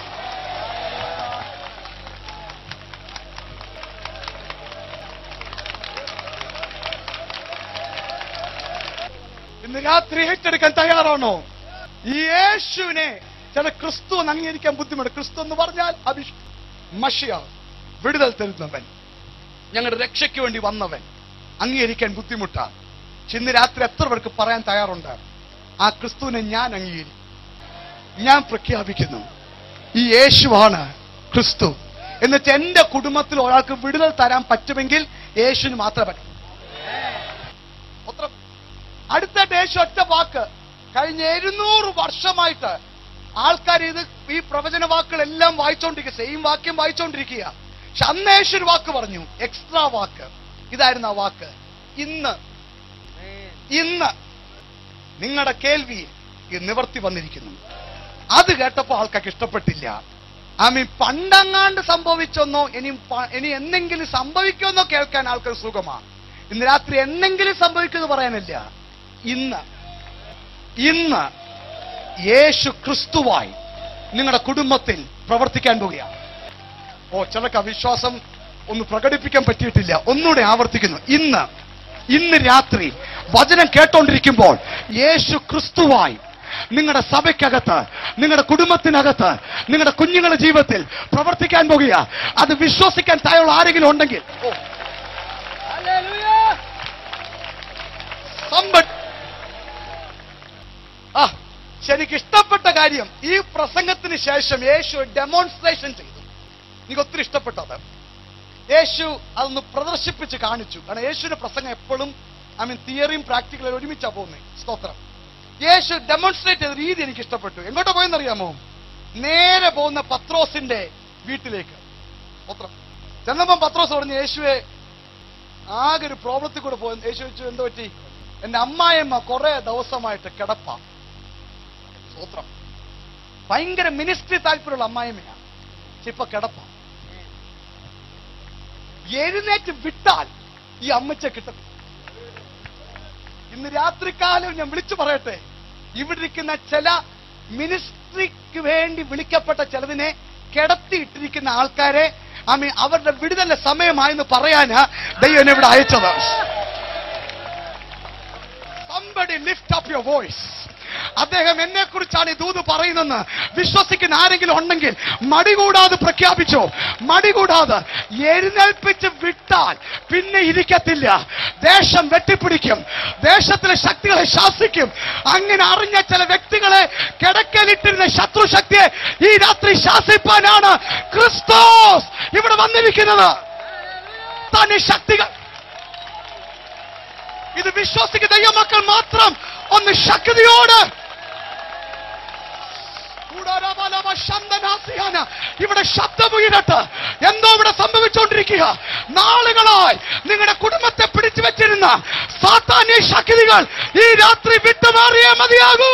ഇന്ന് രാത്രി ഏറ്റെടുക്കാൻ തയ്യാറാണോ ഈ യേശുവിനെ ചില ക്രിസ്തു എന്ന് അംഗീകരിക്കാൻ ബുദ്ധിമുട്ട് ക്രിസ്തു എന്ന് പറഞ്ഞാൽ അഭിഷ് മഷിയ വിടുതൽ തരുന്നവൻ ഞങ്ങളുടെ രക്ഷയ്ക്ക് വേണ്ടി വന്നവൻ അംഗീകരിക്കാൻ ബുദ്ധിമുട്ടാണ് പക്ഷെ ഇന്ന് രാത്രി എത്ര പേർക്ക് പറയാൻ തയ്യാറുണ്ട് ആ ക്രിസ്തുവിനെ ഞാൻ അംഗീകരിക്കും ഞാൻ പ്രഖ്യാപിക്കുന്നു ഈ യേശുവാണ് ക്രിസ്തു എന്നിട്ട് എന്റെ കുടുംബത്തിൽ ഒരാൾക്ക് വിടുതൽ തരാൻ പറ്റുമെങ്കിൽ യേശുവിന് മാത്രമേ പറ്റൂ ഉത്തരം അടുത്ത യേശു ഒറ്റ വാക്ക് കഴിഞ്ഞ എഴുന്നൂറ് വർഷമായിട്ട് ആൾക്കാർ ഇത് ഈ പ്രവചന വാക്കുകളെല്ലാം വായിച്ചുകൊണ്ടിരിക്കുക സെയിം വാക്യം വായിച്ചുകൊണ്ടിരിക്കുക പക്ഷെ അന്ന് യേശു ഒരു വാക്ക് പറഞ്ഞു എക്സ്ട്രാ വാക്ക് ഇതായിരുന്നു ആ വാക്ക് ഇന്ന് ഇന്ന് നിങ്ങളുടെ കേൾവി ഈ നിവർത്തി വന്നിരിക്കുന്നു അത് കേട്ടപ്പോ ആൾക്കാർക്ക് ഇഷ്ടപ്പെട്ടില്ല ആമി പണ്ടങ്ങാണ്ട് സംഭവിച്ചെന്നോ ഇനി പ- ഇനി എന്തെങ്കിലും സംഭവിക്കുമെന്നോ കേൾക്കാൻ ആൾക്കാർ സുഖമാണ് ഇന്ന് രാത്രി എന്തെങ്കിലും സംഭവിക്കുമെന്ന് പറയാനില്ല ഇന്ന് ഇന്ന് യേശു ക്രിസ്തുവായി നിങ്ങളുടെ കുടുംബത്തിൽ പ്രവർത്തിക്കാൻ പോവുകയാണ് ഓ ചിലക്ക് അവിശ്വാസം ഒന്ന് പ്രകടിപ്പിക്കാൻ പറ്റിയിട്ടില്ല ഒന്നുകൂടെ ആവർത്തിക്കുന്നു ഇന്ന് ഇന്ന് രാത്രി വചനം കേട്ടോണ്ടിരിക്കുമ്പോൾ യേശു ക്രിസ്തുവായി നിങ്ങളുടെ സഭയ്ക്കകത്ത് നിങ്ങളുടെ കുടുംബത്തിനകത്ത് നിങ്ങളുടെ കുഞ്ഞുങ്ങളുടെ ജീവിതത്തിൽ പ്രവർത്തിക്കാൻ പോകുക അത് വിശ്വസിക്കാൻ തായുള്ള ആരെങ്കിലും ഉണ്ടെങ്കിൽ ഓ somebody- ആ ശരിക്ക് ഇഷ്ടപ്പെട്ട കാര്യം ഈ പ്രസംഗത്തിന് ശേഷം യേശു ഡെമോൺസ്ട്രേഷൻ ചെയ്തു എനിക്ക് ഒത്തിരി ഇഷ്ടപ്പെട്ടത് യേശു അതൊന്ന് പ്രദർശിപ്പിച്ച് കാണിച്ചു കാരണം യേശുവിന്റെ പ്രസംഗം എപ്പോഴും ഐ മീൻ തിയറിയും പ്രാക്ടിക്കലും ഒരുമിച്ചാ പോകുന്നത് സ്തോത്രം യേശു ഡെമോൺസ്ട്രേറ്റ് ചെയ്ത രീതി എനിക്ക് ഇഷ്ടപ്പെട്ടു എങ്ങോട്ടാ പോയെന്നറിയാമോ നേരെ പോകുന്ന പത്രോസിന്റെ വീട്ടിലേക്ക് സ്തോത്രം ചെന്നപ്പം പത്രോസ് പറഞ്ഞു യേശുവെ ആകെ ഒരു പ്രോബ്ലത്തിൽ കൂടെ പോയി യേശു വെച്ചു എന്ത് പറ്റി എന്റെ അമ്മായിയമ്മ കുറെ ദിവസമായിട്ട് കിടപ്പ സ്തോത്രം ഭയങ്കര മിനിസ്ട്രി താല്പര്യമുള്ള അമ്മായിമ്മയാണ് പക്ഷെ ഇപ്പൊ കിടപ്പ എഴുന്നേറ്റ് വിട്ടാൽ ഈ അമ്മച്ച കിട്ടും ഇന്ന് രാത്രികാലം ഞാൻ വിളിച്ചു പറയട്ടെ ഇവിടെ ഇരിക്കുന്ന ചില മിനിസ്ട്രിക്ക് വേണ്ടി വിളിക്കപ്പെട്ട ചിലതിനെ കിടത്തിയിട്ടിരിക്കുന്ന ആൾക്കാരെ ആമി അവരുടെ വിടുതലിന്റെ സമയമായെന്ന് പറയാന് ദൈവം എന്നെ ഇവിടെ അയച്ചത് Somebody lift up your voice. അദ്ദേഹം എന്നെ കുറിച്ചാണ് ഈ ദൂത് പറയുന്നെന്ന് വിശ്വസിക്കുന്ന ആരെങ്കിലും ഉണ്ടെങ്കിൽ മടികൂടാതെ പ്രഖ്യാപിച്ചോ മടികൂടാതെ എഴുന്നേൽപ്പിച്ച് വിട്ടാൽ പിന്നെ ഇരിക്കത്തില്ല ദേശം വെട്ടിപ്പിടിക്കും ദേശത്തിലെ ശക്തികളെ ശാസിക്കും അങ്ങനെ അറിഞ്ഞ ചില വ്യക്തികളെ കിടക്കലിട്ടിരുന്ന ശത്രുശക്തിയെ ഈ രാത്രി ശാസിപ്പാനാണ് ക്രിസ്തോസ് ഇവിടെ വന്നിരിക്കുന്നത് തന്നെ ശക്തികൾ ഇത് വിശ്വസിക്കുന്ന ദൈവമക്കൾ മാത്രം ഒന്ന് ശക്തിയോട് കൂടാരബലമ ശബ്ദനാസിയാന. ഇവിടെ ശബ്ദമുയരട്ട് എന്തോ ഇവിടെ സംഭവിച്ചുകൊണ്ടിരിക്കുക നാളുകളായി നിങ്ങളുടെ കുടുംബത്തെ പിടിച്ചു വെച്ചിരുന്ന സാത്താന്യ ശക്തികൾ ഈ രാത്രി വിട്ടുമാറിയേ മതിയാകൂ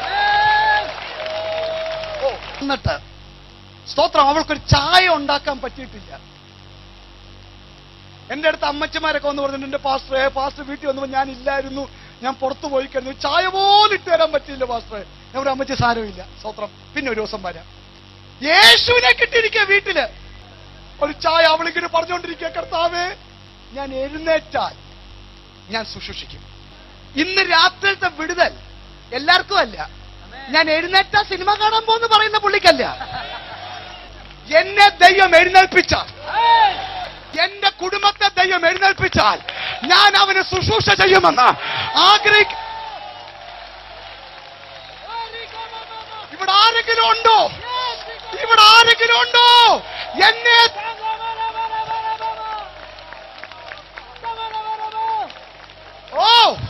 ഓ, എന്നിട്ട് സ്തോത്രം അവൾക്കൊരു ചായ ഉണ്ടാക്കാൻ പറ്റിയിട്ടില്ല എന്റെ അടുത്ത് അമ്മച്ചിമാരൊക്കെ വന്ന് പറഞ്ഞു എന്റെ പാസ്റ്ററെ പാസ്റ്റർ വീട്ടിൽ വന്നപ്പോ ഞാൻ ഇല്ലായിരുന്നു ഞാൻ പുറത്തു പോയി കഴിഞ്ഞു ചായ പോലും ഇട്ട് തരാൻ പറ്റിയില്ല പാസ്റ്ററെ ഞാൻ ഒരു അമ്മച്ചി സാരമില്ല സ്വത്രം പിന്നെ ഒരു ദിവസം വരാം യേശുവിനെ കിട്ടിയിരിക്കുക വീട്ടില് ഒരു ചായ അവളിങ്ങനെ പറഞ്ഞുകൊണ്ടിരിക്കുക കർത്താവേ ഞാൻ എഴുന്നേറ്റാൽ ഞാൻ ശുശ്രൂഷിക്കും ഇന്ന് രാത്രിയിലത്തെ വിടുതൽ എല്ലാവർക്കും അല്ല ഞാൻ എഴുന്നേറ്റ സിനിമ കാണാൻ പോകുന്നു പറയുന്ന പുള്ളിക്കല്ല എന്നെ ദൈവം എഴുന്നേൽപ്പിച്ച എന്റെ കുടുംബത്തെ ദൈവം എഴുന്നേൽപ്പിച്ചാൽ ഞാൻ അവന് ശുശ്രൂഷ ചെയ്യുമെന്ന് ആഗ്രഹിക്ക ഇവിടെ ആരെങ്കിലും ഉണ്ടോ ഇവിടെ ആരെങ്കിലും ഉണ്ടോ എന്നെ ഓ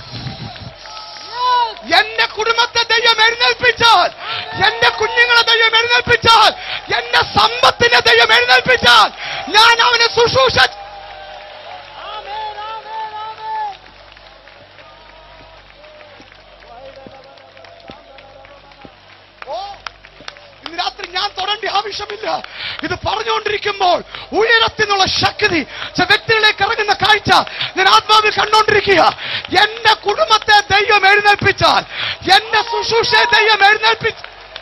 എന്റെ കുടുംബത്തെ ദൈവം എഴുന്നേൽപ്പിച്ചാൽ എന്റെ കുഞ്ഞുങ്ങളെ ദൈവം എഴുന്നേൽപ്പിച്ചാൽ എന്റെ സമ്പത്തിനെ ദൈവം എഴുന്നേൽപ്പിച്ചാൽ ഞാൻ അവനെ ശുശ്രൂഷ ഓ, ഇന്ന് രാത്രി ഞാൻ തൊടേണ്ട ആവശ്യമില്ല ഇത് പറഞ്ഞുകൊണ്ടിരിക്കുമ്പോൾ ഉയരത്തിൽ നിന്നുള്ള ശക്തി ചില വ്യക്തികളിലേക്ക് ഇറങ്ങുന്ന കാഴ്ച ഞാൻ ആത്മാവിൽ കണ്ടുകൊണ്ടിരിക്കുക എന്റെ കുടുംബത്തെ ദൈവം എഴുന്നേൽപ്പിച്ചാൽ എന്റെ ശുശ്രൂഷയെ ദൈവം എഴുന്നേൽപ്പിച്ച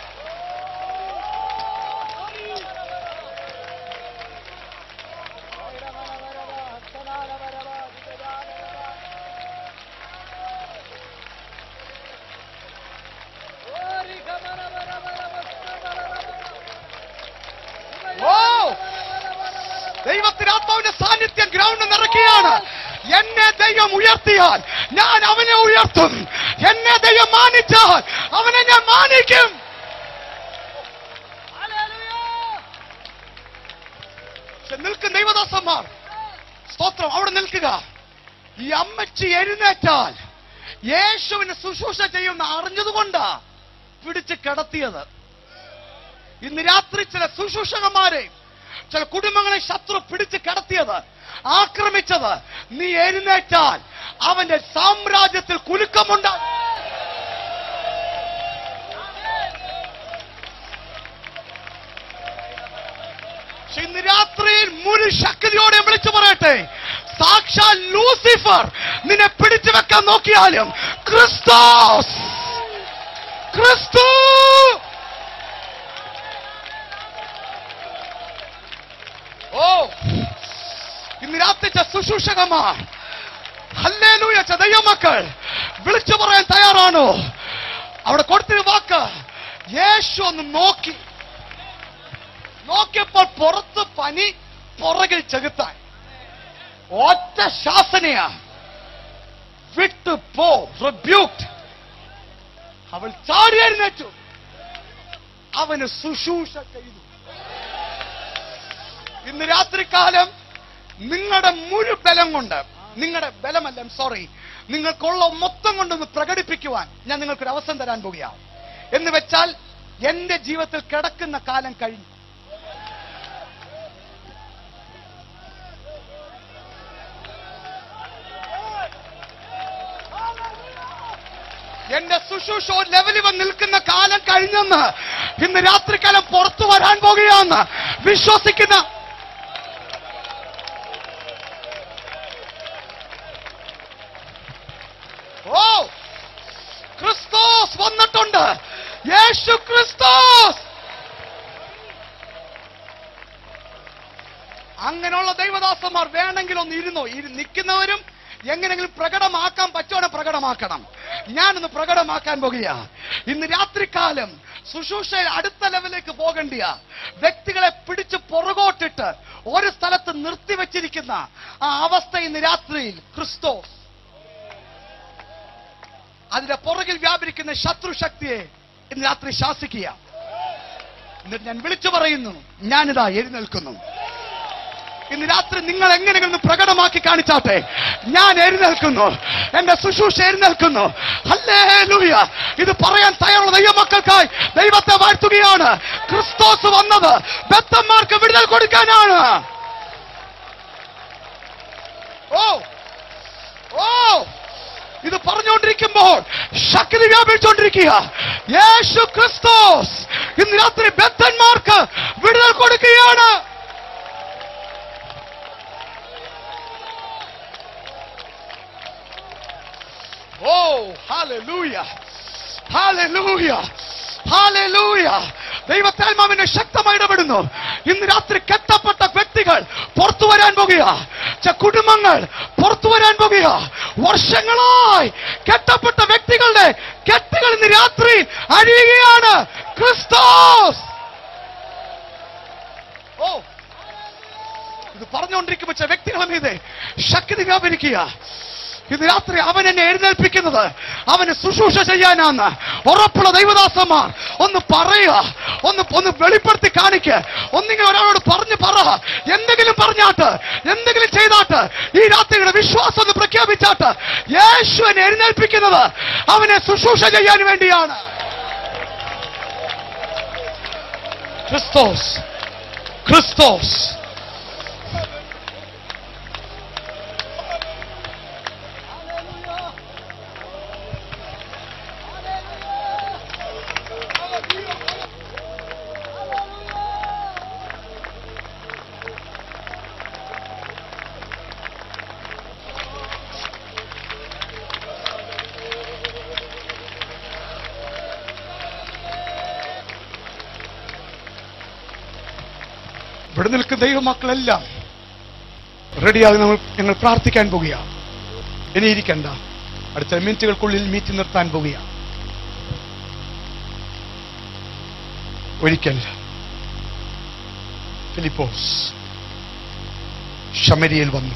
ഓ ദൈവത്തിന് ആത്മാവിന്റെ സാന്നിധ്യം ഗ്രൗണ്ട് നിറയ്ക്കുകയാണ് എന്നെ ദൈവം ഉയർത്തിയാൽ ഞാൻ അവനെ ഉയർത്തും എന്നെ ദൈവം മാനിച്ചാൽ അവനെ ഞാൻ മാനിക്കും പക്ഷെ നിൽക്കും ദൈവദാസന്മാർ സ്തോത്രം അവിടെ നിൽക്കുക ഈ അമ്മച്ചി എഴുന്നേറ്റാൽ യേശുവിന് ശുശ്രൂഷ ചെയ്യുന്ന അറിഞ്ഞതുകൊണ്ടാ പിടിച്ച് കിടത്തിയത് ഇന്ന് രാത്രി ചില ശുശ്രൂഷകന്മാരെ ചില കുടുംബങ്ങളെ ശത്രു പിടിച്ച് കിടത്തിയത് ആക്രമിച്ചത് നീ എഴുന്നേറ്റാൽ അവന്റെ സാമ്രാജ്യത്തിൽ കുലുക്കമുണ്ടാകും പക്ഷെ ഇന്ന് രാത്രിയിൽ മുഴു ശക്തിയോടെ വിളിച്ചു പറയട്ടെ സാക്ഷാൽ ലൂസിഫർ നിന്നെ പിടിച്ചു വെക്കാൻ നോക്കിയാലും ക്രിസ്തോസ് ക്രിസ്തു ഓ ഇന്ന് രാത്രി ശുശ്രൂഷകന്മാർ ഹല്ലേലൂയ ച ദൈവമക്കൾ വിളിച്ചു പറയാൻ തയ്യാറാണോ അവിടെ കൊടുത്തൊരു വാക്ക് യേശു ഒന്ന് നോക്കി നോക്കിയപ്പോൾ പുറത്ത് പനി പുറകിൽ ചെകുത്താൻ ഒറ്റ ശാസനയാ വിട്ടു പോ റിബ്യൂക്ട് അവൾ ചാടി എഴുന്നേറ്റു അവന് ശുശ്രൂഷ ചെയ്തു ഇന്ന് രാത്രികാലം നിങ്ങളുടെ മുഴു ബലം കൊണ്ട് നിങ്ങളുടെ ബലമല്ല സോറി നിങ്ങൾക്കുള്ള മൊത്തം കൊണ്ടൊന്ന് പ്രകടിപ്പിക്കുവാൻ ഞാൻ നിങ്ങൾക്കൊരു അവസരം തരാൻ പോവുകയാണ് എന്ന് വെച്ചാൽ എന്റെ ജീവിതത്തിൽ കിടക്കുന്ന കാലം കഴിഞ്ഞു എന്റെ ശുശ്രൂഷ ഒരു ലെവലിൽ വന്ന് നിൽക്കുന്ന കാലം കഴിഞ്ഞെന്ന് ഇന്ന് രാത്രികാലം പുറത്തു വരാൻ പോകുകയാന്ന് വിശ്വസിക്കുന്ന ഓ ക്രിസ്തോസ് വന്നിട്ടുണ്ട് യേശു ക്രിസ്തോസ് അങ്ങനെയുള്ള ദൈവദാസന്മാർ വേണമെങ്കിൽ ഒന്ന് ഇരുന്നോ ഇരു നിൽക്കുന്നവരും എങ്ങനെങ്കിലും പ്രകടമാക്കാൻ പറ്റുവാണെ പ്രകടമാക്കണം ഞാനൊന്ന് പ്രകടമാക്കാൻ പോകുക ഇന്ന് രാത്രികാലം ശുശ്രൂഷയിൽ അടുത്ത ലെവലിലേക്ക് പോകണ്ടിയ വ്യക്തികളെ പിടിച്ച് പുറകോട്ടിട്ട് ഒരു സ്ഥലത്ത് നിർത്തിവെച്ചിരിക്കുന്ന ആ അവസ്ഥ ഇന്ന് രാത്രിയിൽ ക്രിസ്തോസ് അതിന്റെ പുറകിൽ വ്യാപരിക്കുന്ന ശത്രുശക്തിയെ ഇന്ന് രാത്രി ശാസിക്കുക എന്നിട്ട് ഞാൻ വിളിച്ചു പറയുന്നു ഞാനിതാ എഴുന്നേൽക്കുന്നു ഇന്ന് രാത്രി നിങ്ങൾ എങ്ങനെയെങ്കിലും പ്രകടമാക്കി കാണിച്ചാട്ടെ ഞാൻ എഴുന്നേൽക്കുന്നു എന്റെ ശുശ്രൂഷ എഴുന്നേൽക്കുന്നു ഹല്ലേലൂയ ഇത് പറയാൻ തയ്യാറുള്ള ദൈവമക്കൾക്കായി ദൈവത്തെ വാഴ്ത്തുകയാണ് ക്രിസ്തോസ് വന്നത് ബത്തന്മാർക്ക് വിടുതൽ കൊടുക്കാനാണ് ഓ ഓ ഇത് പറഞ്ഞുകൊണ്ടിരിക്കുമ്പോൾ ശക്തി വ്യാപിച്ചുകൊണ്ടിരിക്കുക യേശു ക്രിസ്തോസ് ഇന്ന് രാത്രി ബദ്ധന്മാർക്ക് വിടുതൽ കൊടുക്കുകയാണ് ഓ ഹാലൂയ ഹാലൂയ ഹാലൂയ ദൈവത്താത്മാവിനെ ശക്തമായി ഇടപെടുന്നു ഇന്ന് രാത്രി കെട്ടപ്പെട്ട വ്യക്തികൾ പുറത്തു വരാൻ പോകുക ച കുടുംബങ്ങൾ പുറത്തു വരാൻ പോകുക വർഷങ്ങളായി കെട്ടപ്പെട്ട വ്യക്തികളുടെ കെട്ടുകൾ ഇന്ന് രാത്രി അഴിയുകയാണ് ക്രിസ്തോസ് ഓ ഇത് പറഞ്ഞുകൊണ്ടിരിക്കുമ്പോൾ ചില വ്യക്തികളെ മീതെ ശക്തി വ്യാപരിക്കുക ഇത് രാത്രി അവൻ എന്നെ എഴുന്നേൽപ്പിക്കുന്നത് അവന് ശുശ്രൂഷ ചെയ്യാനാന്ന് ഉറപ്പുള്ള ദൈവദാസന്മാർ ഒന്ന് പറയുക ഒന്ന് ഒന്ന് വെളിപ്പെടുത്തി കാണിക്ക് ഒന്നിങ്ങനെ ഒരാളോട് പറഞ്ഞു പറ എന്തെങ്കിലും പറഞ്ഞാട്ട് എന്തെങ്കിലും ചെയ്താട്ട് ഈ രാത്രിയുടെ വിശ്വാസം ഒന്ന് പ്രഖ്യാപിച്ചാട്ട് യേശു എന്നെ എഴുന്നേൽപ്പിക്കുന്നത് അവനെ ശുശ്രൂഷ ചെയ്യാൻ വേണ്ടിയാണ് ക്രിസ്തോസ് ക്രിസ്തോസ് ഇവിടെ നിൽക്കുന്ന ദൈവമക്കളെല്ലാം റെഡിയായി നമ്മൾ ഞങ്ങൾ പ്രാർത്ഥിക്കാൻ പോകുക ഇനി ഇരിക്കണ്ട അടുത്ത മിനിറ്റുകൾക്കുള്ളിൽ മീറ്റ് നിർത്താൻ പോകുക ഒരിക്കൽ ഫിലിപ്പോസ് ഷമരിയിൽ വന്നു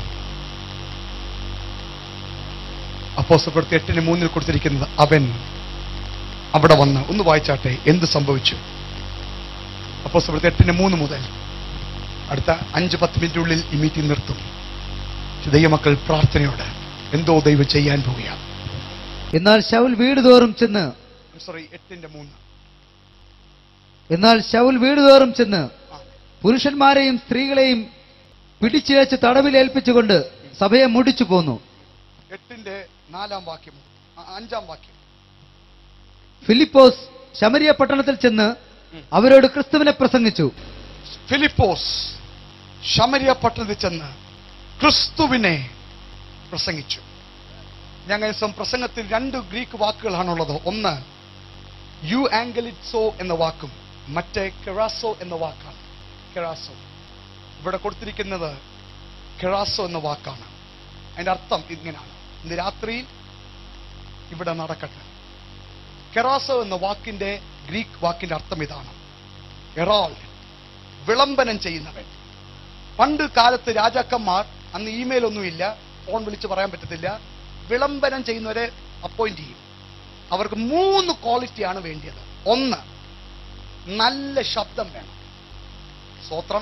അപ്പോസപ്പെടുത്തി എട്ടിന് മൂന്നിൽ കൊടുത്തിരിക്കുന്നത് അവൻ അവിടെ വന്ന് ഒന്ന് വായിച്ചാട്ടെ എന്ത് സംഭവിച്ചു അപ്പോസപ്പെടുത്തി എട്ടിന് മൂന്ന് മുതൽ അടുത്ത അഞ്ച് പത്ത് മിനിറ്റിനുള്ളിൽ ഈ മീറ്റിംഗ് നിർത്തും ദൈവമക്കൾ പ്രാർത്ഥനയോട് എന്തോ ദൈവം ചെയ്യാൻ പോവുകയാണ് എന്നാൽ ശൗൽ വീട് തോറും ചെന്ന് സോറി എട്ടിന്റെ മൂന്ന് എന്നാൽ ശൗൽ വീട് തോറും ചെന്ന് ആ. പുരുഷന്മാരെയും സ്ത്രീകളെയും പിടിച്ചിഴച്ച് തടവിലേൽപ്പിച്ചുകൊണ്ട് സഭയെ മുടിച്ചു പോന്നു എട്ടിന്റെ നാലാം വാക്യം ആ, അഞ്ചാം വാക്യം ഫിലിപ്പോസ് ശമരിയ പട്ടണത്തിൽ ചെന്ന് അവരോട് ക്രിസ്തുവിനെ പ്രസംഗിച്ചു ഫിലിപ്പോസ് ശമരിയ പട്ടണത്തിൽ ചെന്ന് ക്രിസ്തുവിനെ പ്രസംഗിച്ചു ഞങ്ങൾ സം പ്രസംഗത്തിൽ രണ്ട് ഗ്രീക്ക് വാക്കുകളാണുള്ളത് ഒന്ന് യു ആംഗലിറ്റ്സോ എന്ന വാക്കും മറ്റേ കെറാസോ എന്ന വാക്കാണ് കെറാസോ ഇവിടെ കൊടുത്തിരിക്കുന്നത് കെറാസോ എന്ന വാക്കാണ് അതിന്റെ അർത്ഥം ഇങ്ങനെയാണ് ഇന്ന് രാത്രിയിൽ ഇവിടെ നടക്കട്ടെ കെറാസോ എന്ന വാക്കിന്റെ ഗ്രീക്ക് വാക്കിന്റെ അർത്ഥം ഇതാണ് എറോൾ വിളംബനം ചെയ്യുന്നവൻ പണ്ട് കാലത്ത് രാജാക്കന്മാർ അന്ന് ഇമെയിൽ ഒന്നുമില്ല ഫോൺ വിളിച്ച് പറയാൻ പറ്റത്തില്ല വിളംബനം ചെയ്യുന്നവരെ അപ്പോയിന്റ് ചെയ്യും അവർക്ക് മൂന്ന് ക്വാളിറ്റിയാണ് വേണ്ടിയത് ഒന്ന് നല്ല ശബ്ദം വേണം സ്വത്രം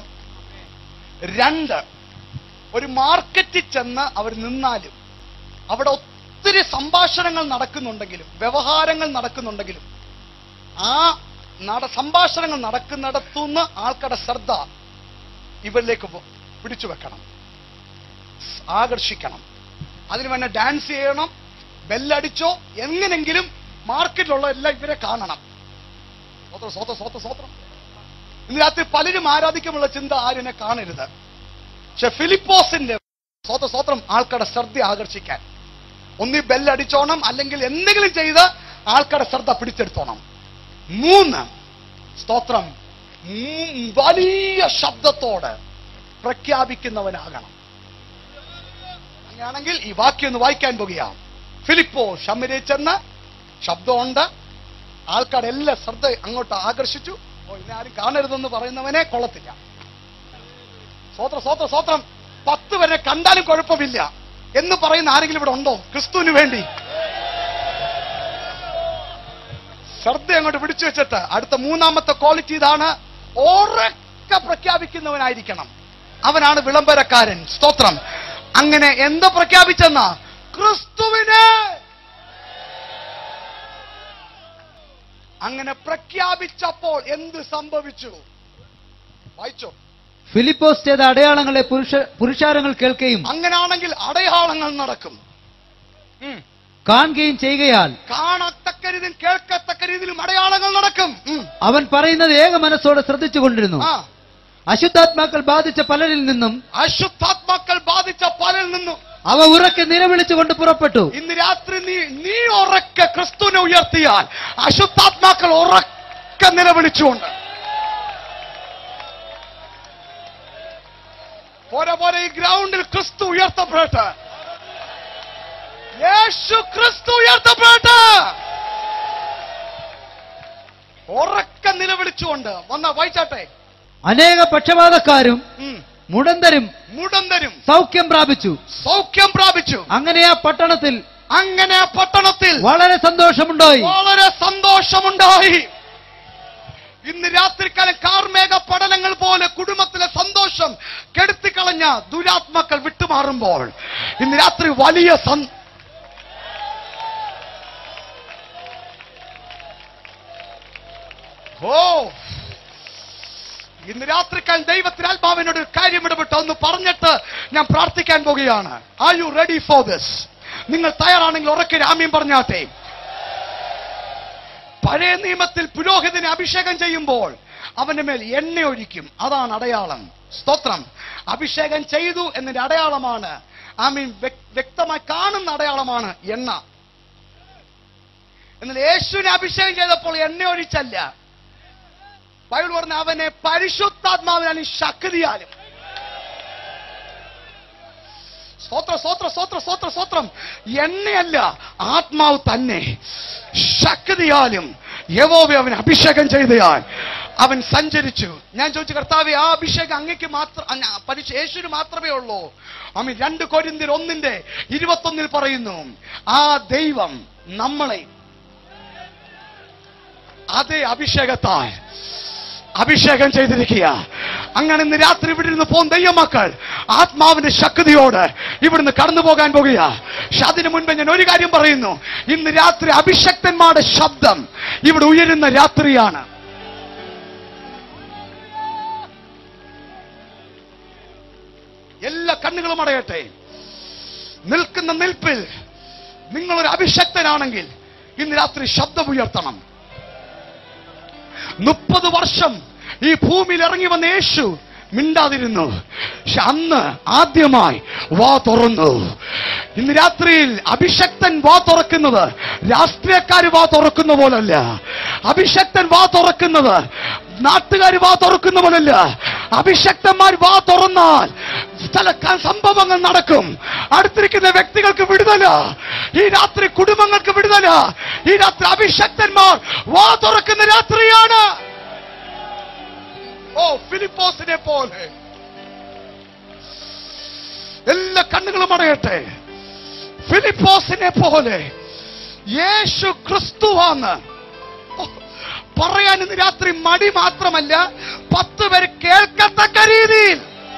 രണ്ട് ഒരു മാർക്കറ്റിൽ ചെന്ന് അവർ നിന്നാലും അവിടെ ഒത്തിരി സംഭാഷണങ്ങൾ നടക്കുന്നുണ്ടെങ്കിലും വ്യവഹാരങ്ങൾ നടക്കുന്നുണ്ടെങ്കിലും ആ നട സംഭാഷണങ്ങൾ നടക്കുന്നിടത്തുനിന്ന് ആൾക്കാരുടെ ശ്രദ്ധ ഇവരിലേക്ക് പോ- പിടിച്ചു വെക്കണം സ് ആകർഷിക്കണം അതിന് വേണ്ട ഡാൻസ് ചെയ്യണം ബെല്ലടിച്ചോ എങ്ങനെങ്കിലും മാർക്കറ്റിലുള്ള എല്ലാം ഇവരെ കാണണം സ്വത്രം സ്വത്രം സ്വത്രം സ്വത്രം ഇന്ന് രാത്രി പലരും ആരാധിക്കുമുള്ള ചിന്ത ആരിനെ കാണരുത് പക്ഷെ ഫിലിപ്പോസിന്റെ സ്വത്രം സ്വത്രം ആൾക്കാരുടെ ശ്രദ്ധ ആകർഷിക്കാൻ ഒന്നി ബെല്ലടിച്ചോണം അല്ലെങ്കിൽ എന്തെങ്കിലും ചെയ്ത് ആൾക്കാരുടെ ശ്രദ്ധ പിടിച്ചെടുത്തോണം മൂന്ന് സ്തോത്രം ഉം, വലിയ ശബ്ദത്തോട് പ്രഖ്യാപിക്കുന്നവനാകണം അങ്ങനെയാണെങ്കിൽ ഈ വാക്യം ഒന്ന് വായിക്കാൻ പോകുകയാണ് ഫിലിപ്പോ ഷമ്മരെ ചെന്ന് ശബ്ദമുണ്ട് ആൾക്കാരെല്ലാം ശ്രദ്ധ അങ്ങോട്ട് ആകർഷിച്ചു ഓ ഇനി ആരും കാണരുതെന്ന് പറയുന്നവനെ കൊള്ളത്തില്ല സ്വോത്രം സ്വോത്രം സ്വോത്രം പത്ത് വരെ കണ്ടാലും കുഴപ്പമില്ല എന്ന് പറയുന്ന ആരെങ്കിലും ഇവിടെ ഉണ്ടോ ക്രിസ്തുവിന് വേണ്ടി ശ്രദ്ധ അങ്ങോട്ട് പിടിച്ചു വെച്ചിട്ട് അടുത്ത മൂന്നാമത്തെ ക്വാളിറ്റി ഇതാണ് ഉറക്കെ പ്രഖ്യാപിക്കുന്നവനായിരിക്കണം അവനാണ് വിളംബരക്കാരൻ സ്തോത്രം അങ്ങനെ എന്ത് പ്രഖ്യാപിച്ചെന്ന ക്രിസ്തുവിനെ അങ്ങനെ പ്രഖ്യാപിച്ചപ്പോൾ എന്ത് സംഭവിച്ചു വായിച്ചോ ഫിലിപ്പോസ് ചെയ്ത അടയാളങ്ങളെ പുരുഷ പുരുഷാരങ്ങൾ കേൾക്കുകയും അങ്ങനാണെങ്കിൽ അടയാളങ്ങൾ നടക്കും ഉം. കാണുകയും ചെയ്യുകയാൽ കാണത്തക്ക രീതിയിൽ കേൾക്കത്തക്ക രീതിയിലും അടയാളങ്ങൾ നടക്കും ഉം. അവൻ പറയുന്നത് ഏക മനസ്സോടെ ശ്രദ്ധിച്ചുകൊണ്ടിരുന്നു ആ അശുദ്ധാത്മാക്കൾ ബാധിച്ച പലരിൽ നിന്നും അശുദ്ധാത്മാക്കൾ ബാധിച്ച പലരിൽ നിന്നും അവ ഉറക്കെ നിലവിളിച്ചുകൊണ്ട് പുറപ്പെട്ടു ഇന്ന് രാത്രി നീ നീ ഉറക്കെ ക്രിസ്തുവിനെ ഉയർത്തിയാൽ അശുദ്ധാത്മാക്കൾ ഉറക്കെ നിലവിളിച്ചുകൊണ്ട് പോരെ പോരെ ഈ ഗ്രൗണ്ടിൽ ക്രിസ്തു ഉയർത്തപ്പെട്ട് യേശു ക്രിസ്തു ഉയർത്തപ്പെട്ട് ഉറക്കെ നിലവിളിച്ചുകൊണ്ട് വന്ന വായിച്ചാട്ടെ അനേക പക്ഷപാതക്കാരും ഉം. മുടന്തരും മുടന്തരും സൗഖ്യം പ്രാപിച്ചു സൗഖ്യം പ്രാപിച്ചു അങ്ങനെ ആ പട്ടണത്തിൽ അങ്ങനെ ആ പട്ടണത്തിൽ വളരെ സന്തോഷമുണ്ടായി വളരെ സന്തോഷമുണ്ടായി ഇന്ന് രാത്രിക്കാലം കാർമേഘ പഠനങ്ങൾ പോലെ കുടുംബത്തിലെ സന്തോഷം കെടുത്തിക്കളഞ്ഞ ദുരാത്മാക്കൾ വിട്ടുമാറുമ്പോൾ ഇന്ന് രാത്രി വലിയ സന്- ഓ ഇന്ന് രാത്രിക്കാലം ദൈവത്തിന് ആത്മാവിനോട് ഒരു കാര്യം ഇടപെട്ട് ഒന്ന് പറഞ്ഞിട്ട് ഞാൻ പ്രാർത്ഥിക്കാൻ പോകുകയാണ് are you ready for this നിങ്ങൾ തയ്യാറാണെങ്കിൽ ഉറക്കെ രാമ്യം പറഞ്ഞാട്ടെ പഴയ നിയമത്തിൽ പുരോഹിതനെ അഭിഷേകം ചെയ്യുമ്പോൾ അവന്റെ മേൽ എണ്ണ ഒഴിക്കും അതാണ് അടയാളം സ്തോത്രം അഭിഷേകം ചെയ്തു എന്നതിന്റെ അടയാളമാണ് ഐ മീൻ വ്യക്തമായി കാണുന്ന അടയാളമാണ് എണ്ണ എന്നാൽ യേശുവിനെ അഭിഷേകം ചെയ്തപ്പോൾ എണ്ണ ഒഴിച്ചല്ല ബൈബിൾ പറഞ്ഞ അവനെ പരിശുദ്ധാത്മാവിനാലും ശക്തിയാലും സ്തോത്ര സ്തോത്ര സ്തോത്ര സ്തോത്ര സ്തോത്രം എണ്ണയല്ല ആത്മാവ് തന്നെ ശക്തിയാലും യവോവെ അവൻ അഭിഷേകം ചെയ്തയാൽ അവൻ സഞ്ചരിച്ചു ഞാൻ ചോദിച്ചു കർത്താവെ ആ അഭിഷേകം അങ്ങക്ക് മാത്രം അല്ല, പരിശ യേശുവിന് മാത്രമേ ഉള്ളൂ അമ്മ രണ്ട് കൊരിന്തിൽ ഒന്നിന്റെ ഇരുപത്തൊന്നിൽ പറയുന്നു ആ ദൈവം നമ്മളെ അതേ അഭിഷേകത്താൽ അഭിഷേകം ചെയ്തിരിക്കുക അങ്ങനെ ഇന്ന് രാത്രി ഇവിടെ ഇരുന്ന് പോകുന്ന ദൈവമക്കൾ ആത്മാവിന്റെ ശക്തിയോട് ഇവിടുന്ന് കടന്നു പോകാൻ പോകുക പക്ഷെ അതിനു മുൻപ് ഞാൻ ഒരു കാര്യം പറയുന്നു ഇന്ന് രാത്രി അഭിഷക്തന്മാരുടെ ശബ്ദം ഇവിടെ ഉയരുന്ന രാത്രിയാണ് എല്ലാ കണ്ണുകളും അടയട്ടെ നിൽക്കുന്ന നിൽപ്പിൽ നിങ്ങളൊരു അഭിഷക്തനാണെങ്കിൽ ഇന്ന് രാത്രി ശബ്ദം ഉയർത്തണം മുപ്പത് വർഷം ഈ ഭൂമിയിൽ ഇറങ്ങി വന്ന യേശു മിണ്ടാതിരുന്നു പക്ഷെ അന്ന് ആദ്യമായി വാ തുറന്നു ഇന്ന് രാത്രിയിൽ അഭിഷക്തൻ വാ തുറക്കുന്നത് രാഷ്ട്രീയക്കാർ വാ തുറക്കുന്ന പോലല്ല അഭിഷക്തൻ വാ തുറക്കുന്നത് നാട്ടുകാർ വാ തുറക്കുന്ന പോലല്ല അഭിഷക്തന്മാർ വാ തുറന്നാൽ ചില ക- സംഭവങ്ങൾ നടക്കും അടുത്തിരിക്കുന്ന വ്യക്തികൾക്ക് വിടുതല ഈ രാത്രി കുടുംബങ്ങൾക്ക് വിടുതല ഈ രാത്രി അഭിഷക്തന്മാർ വാ തുറക്കുന്ന രാത്രിയാണ് ഓ ഫിലിപ്പോസിനെ പോലെ എല്ലാ കണ്ണുകളും അടയട്ടെ ഫിലിപ്പോസിനെ പോലെ യേശു ക്രിസ്തുവാന്ന് ഓ, പറയാൻ ഇന്ന് രാത്രി മടി മാത്രമല്ല പത്ത് പേര് കേൾക്കത്തക്ക രീതിയിൽ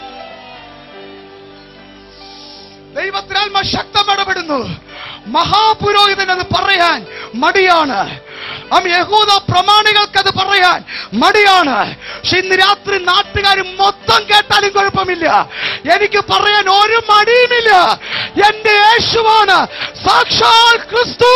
ദൈവത്തിനാത്മ ശക്തം ഇടപെടുന്നു മഹാപുരോഹിതൻ അത് പറയാൻ മടിയാണ് അം യഹൂദ പ്രമാണികൾക്ക് അത് പറയാൻ മടിയാണ് പക്ഷെ ഇന്ന് രാത്രി നാട്ടുകാർ മൊത്തം കേട്ടാലും കുഴപ്പമില്ല എനിക്ക് പറയാൻ ഒരു മടിയുമില്ല എന്റെ യേശുവാണ് സാക്ഷാൽ ക്രിസ്തു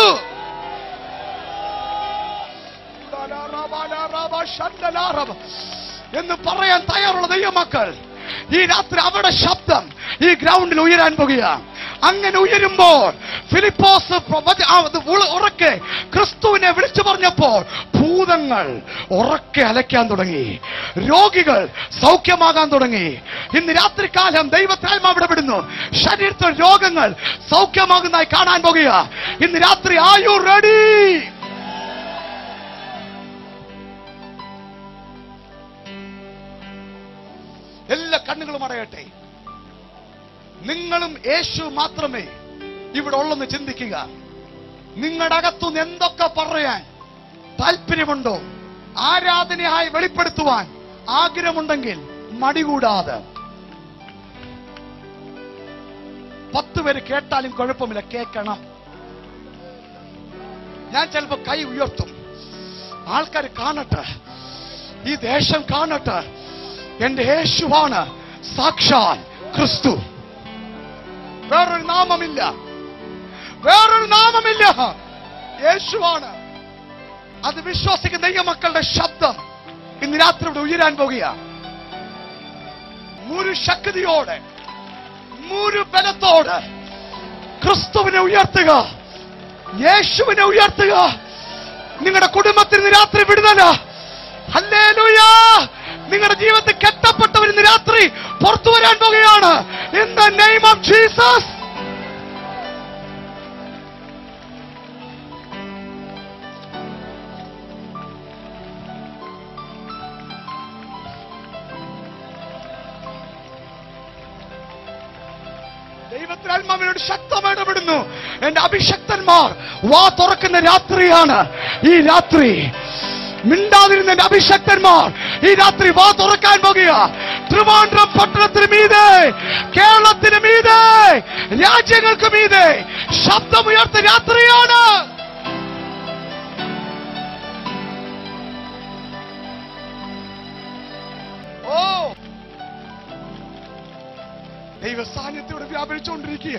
എന്ന് പറയാൻ തയ്യാറുള്ള ദൈവമക്കൾ ഈ രാത്രി അവരുടെ ശബ്ദം ഈ ഗ്രൗണ്ടിൽ ഉയരാൻ പോകുകയാണ് അങ്ങനെ ഉയരുമ്പോൾ ഫിലിപ്പോസ് പ്രവച- ആ, അത് ഉള- ഉറക്കെ ക്രിസ്തുവിനെ വിളിച്ചു പറഞ്ഞപ്പോൾ ഭൂ ഭൂതങ്ങൾ ഉറക്കെ അലയ്ക്കാൻ തുടങ്ങി രോഗികൾ സൗഖ്യമാകാൻ തുടങ്ങി ഇന്ന് രാത്രികാലം ദൈവത്തായ്മ അവിടെ വിടുന്നു ശരീരത്തിൽ രോഗങ്ങൾ സൗഖ്യമാകുന്നതായി കാണാൻ പോകുക ഇന്ന് രാത്രി ആയു റെഡി എല്ലാ കണ്ണുകളും അടയട്ടെ നിങ്ങളും യേശു മാത്രമേ ഇവിടെ ഉള്ളെന്ന് ചിന്തിക്കുക നിങ്ങളുടെ അകത്തുനിന്ന് എന്തൊക്കെ പറയാൻ താല്പര്യമുണ്ടോ ആരാധനയായി വെളിപ്പെടുത്തുവാൻ ആഗ്രഹമുണ്ടെങ്കിൽ മടികൂടാതെ പത്ത് പേര് കേട്ടാലും കുഴപ്പമില്ല കേൾക്കണം ഞാൻ ചിലപ്പോ കൈ ഉയർത്തും ആൾക്കാർ കാണട്ടെ ഈ ദേശം കാണട്ടെ എന്റെ യേശുവാണ് സാക്ഷാൽ ക്രിസ്തു വേറൊരു നാമമില്ല വേറൊരു നാമമില്ല യേശുവാണ് അത് വിശ്വസിക്കുന്ന ദൈവമക്കളുടെ ശബ്ദം ഇന്ന് രാത്രി ഇവിടെ ഉയരാൻ പോകുക മുരു ശക്തിയോടെ മുരു ബലത്തോടെ ക്രിസ്തുവിനെ ഉയർത്തുക യേശുവിനെ ഉയർത്തുക നിങ്ങളുടെ കുടുംബത്തിന് ഇന്ന് രാത്രി വിടുതല ഹല്ലേലൂയാ നിങ്ങളുടെ ജീവിതത്തിൽ കെട്ടപ്പെട്ടവർ ഇന്ന് രാത്രി പുറത്തു വരാൻ പോകുകയാണ് in the name of Jesus ദൈവത്തിന് ആത്മാവിനോട് ശക്തമായി ഇടപെടുന്നു എന്റെ അഭിഷക്തന്മാർ വാ തുറക്കുന്ന രാത്രിയാണ് ഈ രാത്രി മിണ്ടാതിരുന്ന എന്റെ അഭിഷക്തന്മാർ ഈ രാത്രി വാ തുറക്കാൻ പോകുക ട്രിവാൻഡ്രം പട്ടണത്തിന് മീതെ കേരളത്തിന് മീതെ രാജ്യങ്ങൾക്ക് മീതെ ശബ്ദമുയർത്ത രാത്രിയാണ് ഓ ദൈവ സാന്നിധ്യത്തോടെ വ്യാപരിച്ചുകൊണ്ടിരിക്കുക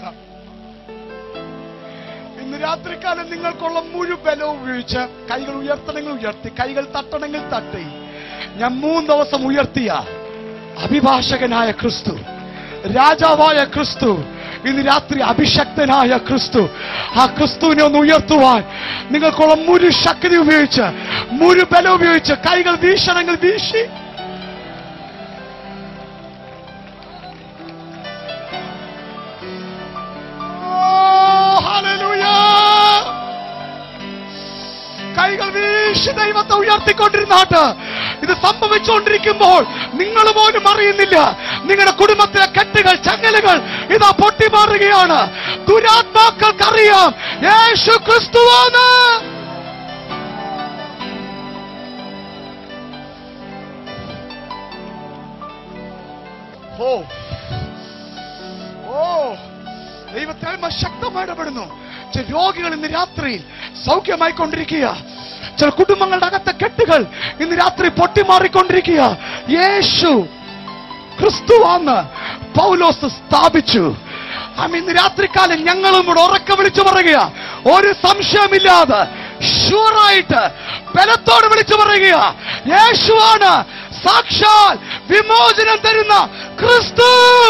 ഇന്ന് രാത്രികാലം നിങ്ങൾക്കുള്ള മുഴു ബലവും ഉപയോഗിച്ച് കൈകൾ ഉയർത്തണമെങ്കിൽ ഉയർത്തി കൈകൾ തട്ടണമെങ്കിൽ തട്ടി ഞാൻ മൂന്ന് ദിവസം ഉയർത്തിയ അഭിഭാഷകനായ ക്രിസ്തു രാജാവായ ക്രിസ്തു ഇന്ന് രാത്രി അഭിഷക്തനായ ക്രിസ്തു ആ ക്രിസ്തുവിനെ ഒന്ന് ഉയർത്തുവാൻ നിങ്ങൾക്കുള്ള മുഴു ശക്തി ഉപയോഗിച്ച് മുഴു ബലം ഉപയോഗിച്ച് കൈകൾ വീശണമെങ്കിൽ വീശി ഓ, ഹല്ലേലൂയാ. കൈകൾ വീശി ദൈവത്തെ ഉയർത്തിക്കൊണ്ടിരുന്നാട്ട് ഇത് സംഭവിച്ചുകൊണ്ടിരിക്കുമ്പോൾ നിങ്ങൾ പോലും അറിയുന്നില്ല നിങ്ങളുടെ കുടുംബത്തിലെ കെട്ടുകൾ ചങ്ങലുകൾ ഇതാ പൊട്ടിമാറുകയാണ് ദുരാത്മാക്കൾക്കറിയാം യേശു ക്രിസ്തുവാണ് ഓ ഓ ദൈവത്താൽമ ശക്തമായി ഇടപെടുന്നു ചില രോഗികൾ ഇന്ന് രാത്രിയിൽ സൗഖ്യമായിക്കൊണ്ടിരിക്കുക ചില കുടുംബങ്ങളുടെ അകത്തെ കെട്ടുകൾ ഇന്ന് രാത്രി പൊട്ടിമാറിക്കൊണ്ടിരിക്കുക യേശു ക്രിസ്തുവാന്ന് പൗലോസ് സ്ഥാപിച്ചു ആമേൻ, ഇന്ന് രാത്രികാലം ഞങ്ങളും കൂടെ ഉറക്കെ വിളിച്ചു പറയുക ഒരു സംശയമില്ലാതെ ഷുവറായിട്ട് ബലത്തോട് വിളിച്ചു പറയുക യേശുവാണ് സാക്ഷാൽ വിമോചനം തരുന്ന ക്രിസ്തു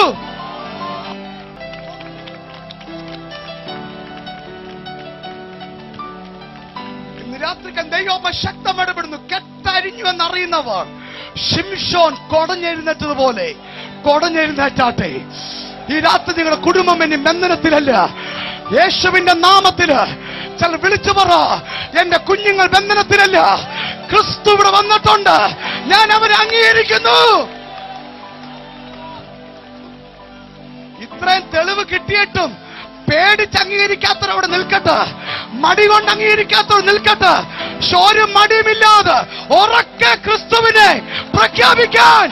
ഇന്ന് രാത്രിക്ക് ദൈവം ശക്തം ഇടപെടുന്നു കെട്ടരിഞ്ഞു എന്നറിയുന്നവർ ഷിംഷോൻ കൊടഞ്ഞെഴുന്നേറ്റതുപോലെ കൊടഞ്ഞെഴുന്നേറ്റാട്ടെ ഈ രാത്രി നിങ്ങളുടെ കുടുംബം ഇനി ബന്ധനത്തിലല്ല യേശുവിന്റെ നാമത്തില് ചില വിളിച്ചു പറ എന്റെ കുഞ്ഞുങ്ങൾ ബന്ധനത്തിലല്ല ക്രിസ്തു ഇവിടെ വന്നിട്ടുണ്ട് ഞാൻ അവരെ അംഗീകരിക്കുന്നു ഇത്രയും തെളിവ് കിട്ടിയിട്ടും പേടിച്ച് അംഗീകരിക്കാത്തവർ അവിടെ നിൽക്കട്ടെ മടി കൊണ്ട് അംഗീകരിക്കാത്തവർ നിൽക്കട്ടെ പക്ഷെ ഒരു മടിയുമില്ലാതെ ഉറക്കെ ക്രിസ്തുവിനെ പ്രഖ്യാപിക്കാൻ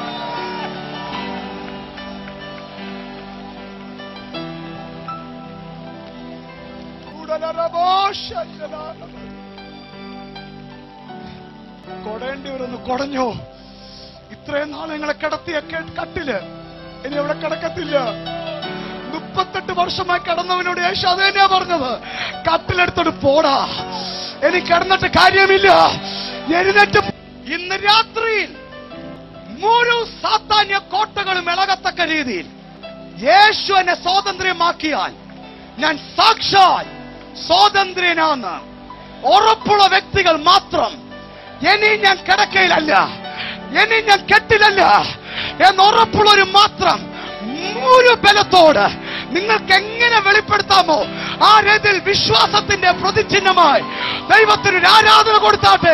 കൊടേണ്ടിവരൊന്ന് കൊടഞ്ഞോ ഇത്രയും നാൾ നിങ്ങളെ കിടത്തിയ കെ- കട്ടില് ഇനി അവിടെ കിടക്കത്തില്ല മുപ്പത്തെട്ട് വർഷമായി കിടന്നവനോട് യേശു അത് തന്നെയാ പറഞ്ഞത് കട്ടിലെടുത്തോട്ട് പോടാ എനിക്ക് കിടന്നിട്ട് കാര്യമില്ല എഴുന്നേറ്റ് ഇന്ന് രാത്രിയിൽ മുഴു സാത്താന്യ കോട്ടകളും ഇളകത്തക്ക രീതിയിൽ യേശു എന്നെ സ്വാതന്ത്ര്യമാക്കിയാൽ ഞാൻ സാക്ഷാൽ സ്വാതന്ത്ര്യനാന്ന് ഉറപ്പുള്ള വ്യക്തികൾ മാത്രം ഇനി ഞാൻ കിടക്കയിലല്ല ഇനി ഞാൻ കെട്ടിലല്ല എന്നുറപ്പുള്ളൊരു മാത്രം ഒരു ബലത്തോട് നിങ്ങൾക്ക് എങ്ങനെ വെളിപ്പെടുത്താമോ ആ രീതിയിൽ വിശ്വാസത്തിന്റെ പ്രതിചിഹ്നമായി ദൈവത്തിന് ഒരു ആരാധന കൊടുത്താട്ടെ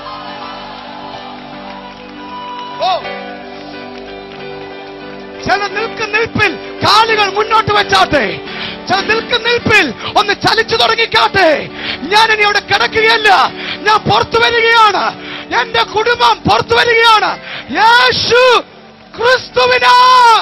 ഓ ചില നിൽക്കുന്ന നിൽപ്പിൽ കാലുകൾ മുന്നോട്ട് വെച്ചാട്ടെ ചില നിൽക്കുന്ന നിൽപ്പിൽ ഒന്ന് ചലിച്ചു തുടങ്ങിക്കാട്ടെ ഞാൻ ഇനി അവിടെ കിടക്കുകയല്ല ഞാൻ പുറത്തു വരികയാണ് എന്റെ കുടുംബം പുറത്തു വരികയാണ് യേശു ക്രിസ്തുവിനാ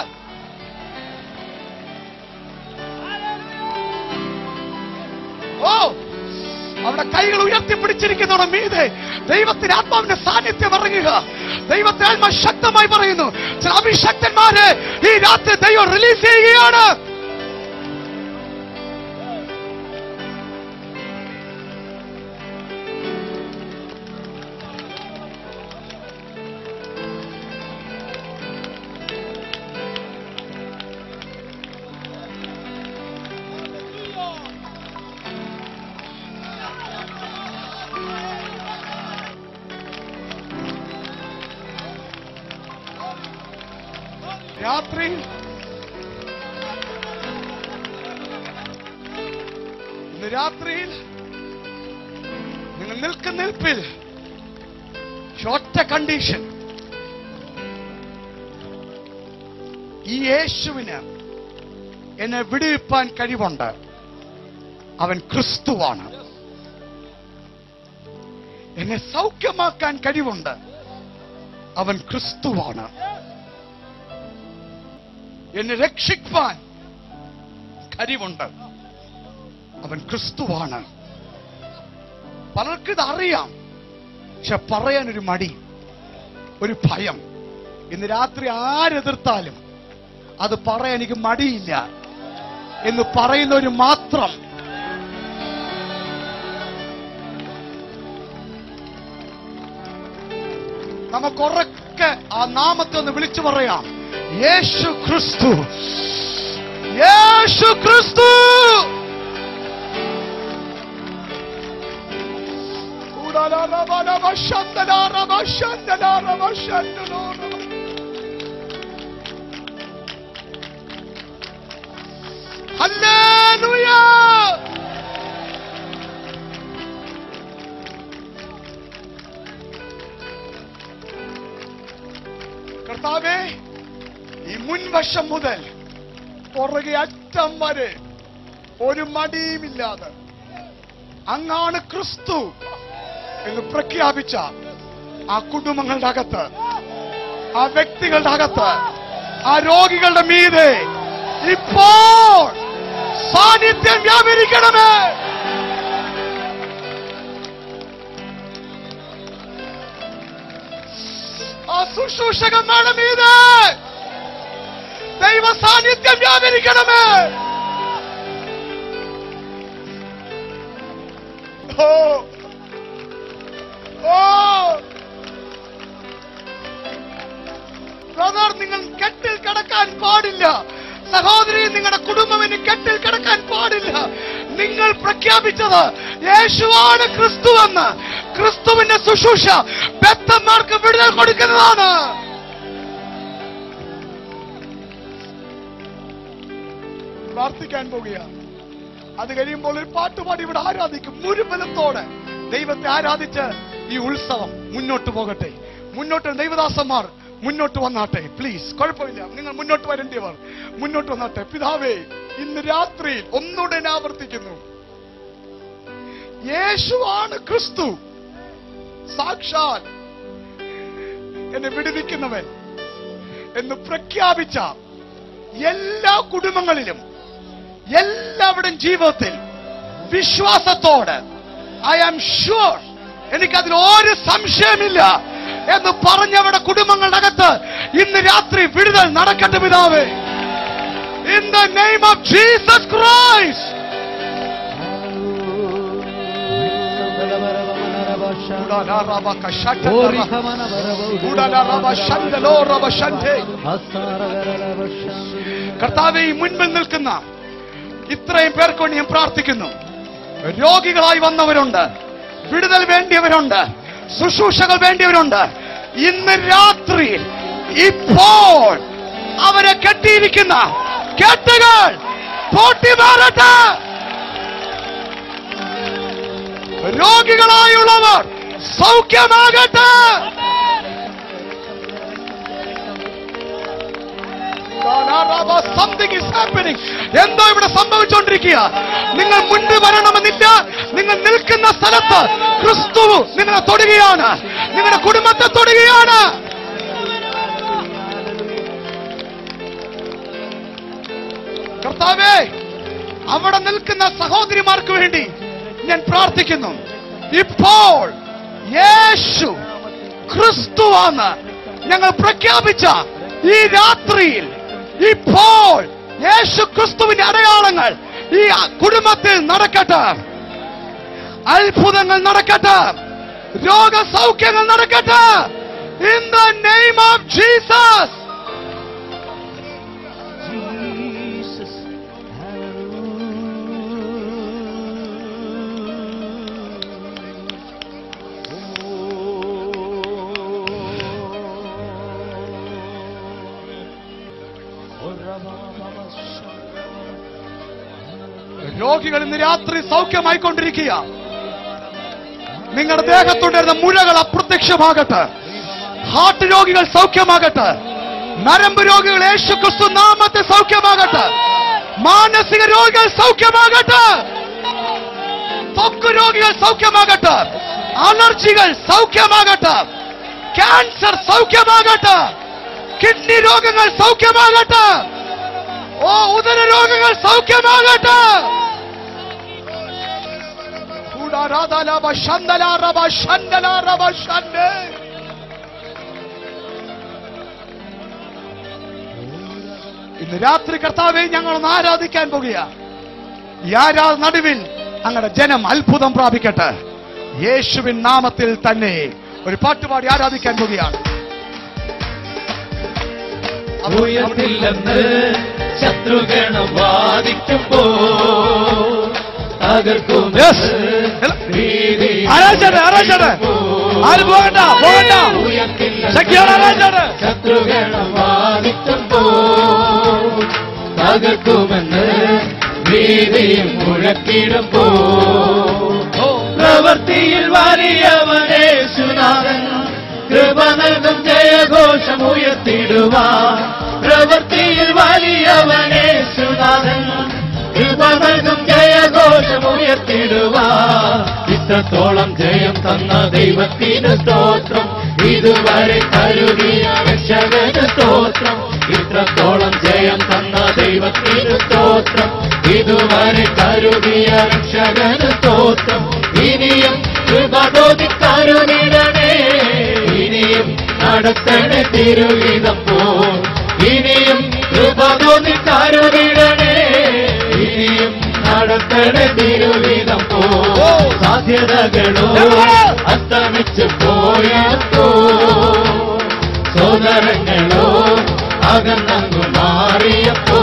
ഓ അവിടെ കൈകൾ ഉയർത്തിപ്പിടിച്ചിരിക്കുന്നവിടെ മീതെ ദൈവത്തിന്റെ ആത്മാവിന്റെ സാന്നിധ്യം ഇറങ്ങുക ദൈവത്തെ ആത്മ ശക്തമായി പറയുന്നു ചില അഭിഷക്തന്മാര് ഈ രാത്രി ദൈവം റിലീസ് ചെയ്യുകയാണ് രാത്രി ഇന്ന് രാത്രിയിൽ നിങ്ങൾ നിൽക്കുന്ന നിൽപ്പിൽ ഒറ്റ കണ്ടീഷൻ ഈ യേശുവിന് എന്നെ വിടുവിപ്പാൻ കഴിവുണ്ട് അവൻ ക്രിസ്തുവാണ് എന്നെ സൗഖ്യമാക്കാൻ കഴിവുണ്ട് അവൻ ക്രിസ്തുവാണ് എന്നെ രക്ഷിപ്പാൻ കഴിവുണ്ട് അവൻ ക്രിസ്തുവാണ് പലർക്കും ഇത് അറിയാം പക്ഷെ പറയാൻ ഒരു മടി ഒരു ഭയം ഇന്ന് രാത്രി ആരെതിർത്താലും അത് പറയാൻ എനിക്ക് മടിയില്ല എന്ന് പറയുന്നവര് മാത്രം നമുക്കൊറക്കെ ആ നാമത്തെ ഒന്ന് വിളിച്ചു പറയാം യേശു ക്രിസ്തു യേശു ക്രിസ്തു ഹല്ലേലൂയ കർത്താവേ ഈ മുൻവശം മുതൽ പുറകെ അറ്റം വരെ ഒരു മടിയുമില്ലാതെ അങ്ങാണ് ക്രിസ്തു എന്ന് പ്രഖ്യാപിച്ച ആ കുടുംബങ്ങളുടെ അകത്ത് ആ വ്യക്തികളുടെ അകത്ത് ആ രോഗികളുടെ മീതെ ഇപ്പോൾ സാന്നിധ്യം വ്യാപരിക്കണമേ ആ ശുശ്രൂഷകന്മാരുടെ മീതെ ദൈവ സാന്നിധ്യം വ്യാപരിക്കണമേ ഓ ഓ ബ്രദർ നിങ്ങൾ കെട്ടിൽ കിടക്കാൻ പാടില്ല സഹോദരി നിങ്ങളുടെ കുടുംബം ഇനി കെട്ടിൽ കിടക്കാൻ പാടില്ല നിങ്ങൾ പ്രഖ്യാപിച്ചത് യേശുവാണ് ക്രിസ്തു എന്ന് ക്രിസ്തുവിന്റെ ശുശ്രൂഷ ബദ്ധന്മാർക്ക് വിടുതൽ കൊടുക്കുന്നതാണ് പ്രാർത്ഥിക്കാൻ പോകുകയാണ് അത് കഴിയുമ്പോൾ ഒരു പാട്ടുപാടി ഇവിടെ ആരാധിക്കും മുരുബലത്തോടെ ദൈവത്തെ ആരാധിച്ച് ഈ ഉത്സവം മുന്നോട്ട് പോകട്ടെ മുന്നോട്ട് ദൈവദാസന്മാർ മുന്നോട്ട് വന്നാട്ടെ പ്ലീസ് കുഴപ്പമില്ല നിങ്ങൾ മുന്നോട്ട് വരേണ്ടിയവർ മുന്നോട്ട് വന്നാട്ടെ പിതാവേ ഇന്ന് രാത്രിയിൽ ഒന്നുകൂടെ ഞാൻ ആവർത്തിക്കുന്നു യേശുവാണ് ക്രിസ്തു സാക്ഷാൽ എന്നെ വിടുവിക്കുന്നവൻ എന്ന് പ്രഖ്യാപിച്ച എല്ലാ കുടുംബങ്ങളിലും എല്ലാവരുടെയും ജീവിതത്തിൽ വിശ്വാസത്തോട് ഐ ആം ഷുവർ എനിക്കതിൽ ഒരു സംശയമില്ല എന്ന് പറഞ്ഞവരുടെ കുടുംബങ്ങളുടെ അകത്ത് ഇന്ന് രാത്രി വിടുതൽ നടക്കട്ടെ പിതാവേ in the name of Jesus Christ കർത്താവെ ഈ മുൻപിൽ നിൽക്കുന്ന ഇത്രയും പേർക്ക് വേണ്ടി ഞാൻ പ്രാർത്ഥിക്കുന്നു രോഗികളായി വന്നവരുണ്ട് വിടുതൽ വേണ്ടിയവരുണ്ട് ശുശ്രൂഷകൾ വേണ്ടിയവരുണ്ട് ഇന്ന് രാത്രിയിൽ ഇപ്പോൾ അവരെ കെട്ടിയിരിക്കുന്ന കെട്ടുകൾ പൊട്ടി മാറട്ടെ രോഗികളായുള്ളവർ സൗഖ്യമാകട്ടെ സംതിങ് ഇസ് ഹാപ്പനിങ് എന്തോ ഇവിടെ സംഭവിച്ചുകൊണ്ടിരിക്കുക നിങ്ങൾ മുൻപ് വരണമെന്നില്ല നിങ്ങൾ നിൽക്കുന്ന സ്ഥലത്ത് ക്രിസ്തു നിങ്ങളെ തൊടുകയാണ് നിങ്ങളുടെ കുടുംബത്തെ തൊടുകയാണ് കർത്താവേ അവിടെ നിൽക്കുന്ന സഹോദരിമാർക്ക് വേണ്ടി ഞാൻ പ്രാർത്ഥിക്കുന്നു ഇപ്പോൾ യേശു ക്രിസ്തുവാണ് ഞങ്ങൾ പ്രഖ്യാപിച്ച ഈ രാത്രിയിൽ ഇപ്പോൾ യേശു ക്രിസ്തുവിന്റെ അടയാളങ്ങൾ ഈ കുടുംബത്തിൽ നടക്കട്ടെ അത്ഭുതങ്ങൾ നടക്കട്ടെ രോഗസൗഖ്യങ്ങൾ നടക്കട്ടെ in the name of Jesus രോഗികൾ ഇന്ന് രാത്രി സൗഖ്യമായിക്കൊണ്ടിരിക്കുക നിങ്ങളുടെ ദേഹത്തുണ്ടായിരുന്ന മുഴകൾ അപ്രത്യക്ഷമാകട്ടെ ഹാർട്ട് രോഗികൾ സൗഖ്യമാകട്ടെ നരമ്പ് രോഗികൾ യേശു ക്രിസ്തു നാമത്തെ സൗഖ്യമാകട്ടെ മാനസിക രോഗികൾ സൗഖ്യമാകട്ടെ ത്വക്ക് രോഗികൾ സൗഖ്യമാകട്ടെ അലർജികൾ സൗഖ്യമാകട്ടെ ക്യാൻസർ സൗഖ്യമാകട്ടെ കിഡ്നി രോഗങ്ങൾ സൗഖ്യമാകട്ടെ ഓ ഉദര രോഗങ്ങൾ സൗഖ്യമാകട്ടെ ഉടാരാധാലാഭ ശന്തലാരഭ ശന്തലാരഭ ശന്തേ. ഇന്ന് രാത്രി കർത്താവെ ഞങ്ങളൊന്ന് ആരാധിക്കാൻ പോകുക ഈ ആരാ നടുവിൽ അങ്ങയുടെ ജനം അത്ഭുതം പ്രാപിക്കട്ടെ യേശുവിൻ നാമത്തിൽ തന്നെ ഒരു പാട്ടുപാടി ആരാധിക്കാൻ പോകുകയാണ് ഉയർന്നില്ലെന്ന് ശത്രുഗണം വാദിക്കുമ്പോ തകർക്കും Yes. ആരാധിച്ചാട്ടെ, ആരാധിച്ചാട്ടെ. ആരും പോകണ്ട, പോകണ്ട. ശക്തിയോടെ ആരാധിച്ചാട്ടെ. ശത്രുഗണം വാദിക്കുമ്പോ തകർക്കുമെന്ന് ഭീതിയും മുഴക്കിടുമ്പോ പ്രവൃത്തിയിൽ വലിയവനെ സുനാഥൻ കൃപ നൽകും ജയഘോഷം ഉയർത്തിടുവാൻ പ്രവൃത്തിയിൽ വലിയവനെ സുനാഥൻ കൃപ നൽകും ജയഘോഷം ഉയർത്തിടുവാൻ ഇത്രത്തോളം ജയം തന്ന ദൈവത്തിന് സ്തോത്രം ഇതുവരെ കരുതിയ രക്ഷകന് സ്തോത്രം ഇത്രത്തോളം ജയം തന്ന ദൈവത്തിന് സ്തോത്രം ഇതുവരെ കരുതിയ രക്ഷകന് സ്തോത്രം ഇനിയും കൃപതോതി കരുതിടണേ ഇനിയും നടത്തണേ തിരുവിധം പോ ഇനിയും കൃപതോതി കരുതിടണേ ഇനിയും നടത്തണേ തിരുവിധം പോ സാധ്യതകളോ അസ്തമിച്ചു പോയപ്പോ സോദരങ്ങളോ അകന്നങ്ങു മാറിയപ്പോ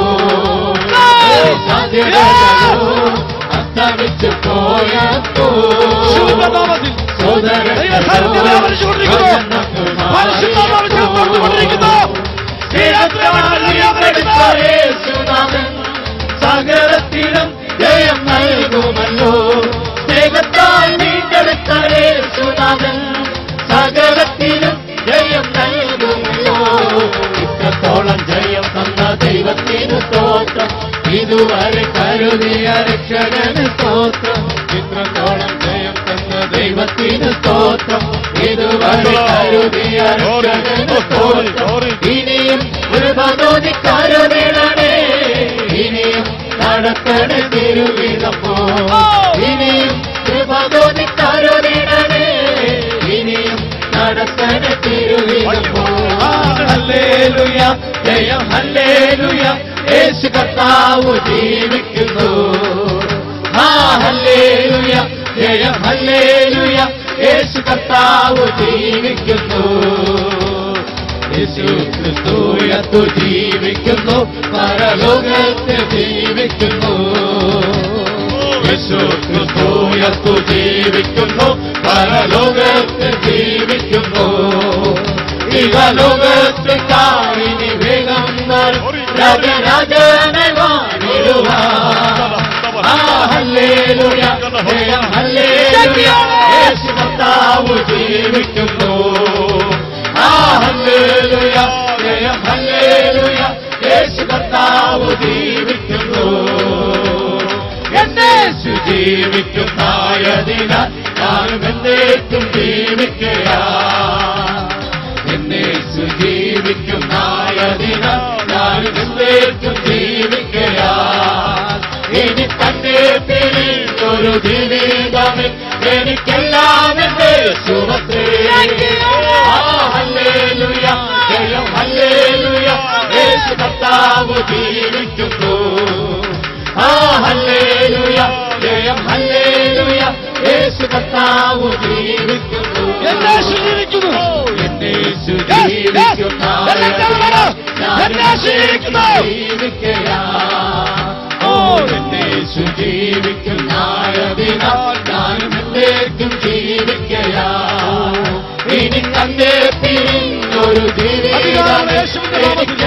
സാധ്യതകളോ അസ്തമിച്ചു പോയപ്പോ ശിവനാമത്തിൽ സോദരങ്ങളോ ദൈവസാന്നിധ്യം വ്യാപരിച്ചുകൊണ്ടിരിക്കുന്നു. അകന്നങ്ങു പരിശുദ്ധാത്മാവ് ചേർത്തുകൊണ്ടിരിക്കുന്നു. സകലത്തിലും ജയം നൽകുമല്ലോ സ്നേഹത്താൽ വീണ്ടെടുത്ത യേശുനാഥൻ സകലത്തിലും ജയം നൽകുമല്ലോ ഇത്രത്തോളം ജയം തന്ന ദൈവത്തിന് സ്തോത്രം ഇതുവരെ കരുതിയ രക്ഷകന് സ്തോത്രം ഇത്രത്തോളം ജയം തന്ന ദൈവത്തിന് സ്തോത്രം ഇതുവരെ കരുതിയ രക്ഷകന് സ്തോത്രം ഇനിയും കൃപതോതി കരുതിടണേ ഇനിയും നടക്കണേ തിരുവിതപ്പോ ഇനിയും കൃപതോതി കരുതിടണേ ഇനിയും നടക്കണേ തിരുവിതപ്പോ ഹല്ലേലൂയ ജയം ഹല്ലേലൂയ യേശു കർത്താവ് ജീവിക്കുന്നു ആ ഹല്ലേലൂയ ജയം ഹല്ലേലൂയ യേശു കർത്താവ് ജീവിക്കുന്നു യേശു ക്രിസ്തുയത്തു ജീവിക്കുന്നു പരലോകത്ത് ജീവിക്കുന്നു യേശു ക്രിസ്തു യേശു ജീവിക്കുന്നു പരലോകത്തിൽ ജീവിക്കുന്നു ഇഹലോകത്തിൽ കാണിനി വേഗം രാജരാജനെ വാണിടുവാൻ ആ ഹല്ലേലൂയ ജയം ഹല്ലേലൂയ യേശു കർത്താവ് ജീവിക്കുന്നു ആ ഹല്ലേലൂയ ജയം ഹല്ലേലൂയ യേശു കർത്താവ് ജീവിക്കുന്നു എന്നേശു ജീവിക്കുന്നായതിനാൽ ഞാനും എന്നേക്കും ജീവിക്കുക എന്നേശു ജീവിക്കുന്നായതിനാൽ ഞാനും എന്നേക്കും ജീവിക്കുക ഇനി തന്നെ പിരിഞ്ഞൊരു ജീവിതമിൽ എനിക്കെല്ലാം എന്റെ സുഹൃത്തേ ആ ഹല്ലേലൂയ ജയം ഹല്ലേലൂയ യേശു കർത്താവ് ജീവിക്കുന്നു ആ ഹല്ലേലൂയ ജയം ഹല്ലേലൂയ യേശു കർത്താവ് ജീവിക്കുന്നു എന്നേശു ജീവിക്കുന്നു. എന്നേശു Yes, yes. എല്ലാം കേൾക്കണം. എന്നേശു ജീവിക്കുന്നു. ഓ എന്നേശു ജീവിക്കുന്നായതിനാൽ ഞാനും എന്നേക്കും ജീവിക്കുക ഇനി തന്നെ പിരിഞ്ഞൊരു അധികാരം യേശുവിന്റെ നാമത്തിൽ.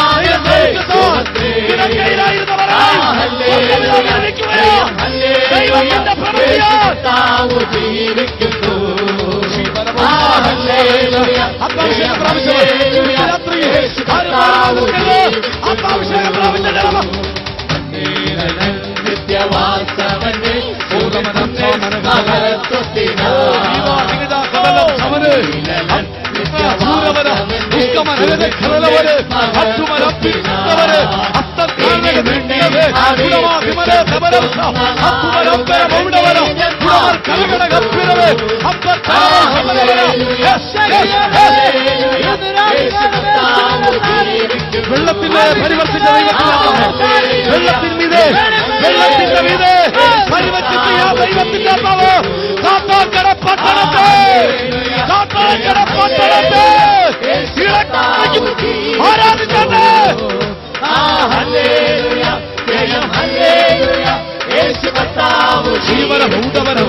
ഇടക്കയിലായിരുന്നവരായി സ്വർഗ്ഗത്തിൽ നിർമ്മിക്കുകയോ? ദൈവത്തിന്റെ പ്രവൃത്തിയാൽ. ജീവിക്കുന്നു അത്താവശ്യം പ്രാപിച്ചവർ ഇന്ന് രാത്രി ആരും ആരും നിൽക്കരുത്. അത്താവശ്യം പ്രാപിച്ച ജനമ നിത്യവാസവന്റെ വെള്ളത്തിന്റെ പരിവർത്തിച്ച ദൈവത്തിന്റെ വെള്ളത്തിന് മീതെ വെള്ളത്തിന്റെ മീതെ പരിവർത്തിച്ച ആ ദൈവത്തിന്റെ ആത്മാവ് കാട്ടാക്കട പട്ടണത്തെ കാട്ടാക്കട പട്ടണത്തെ ഇളക്കി ആരാധിക്കട്ടെ ജീവന ഭൂതവനം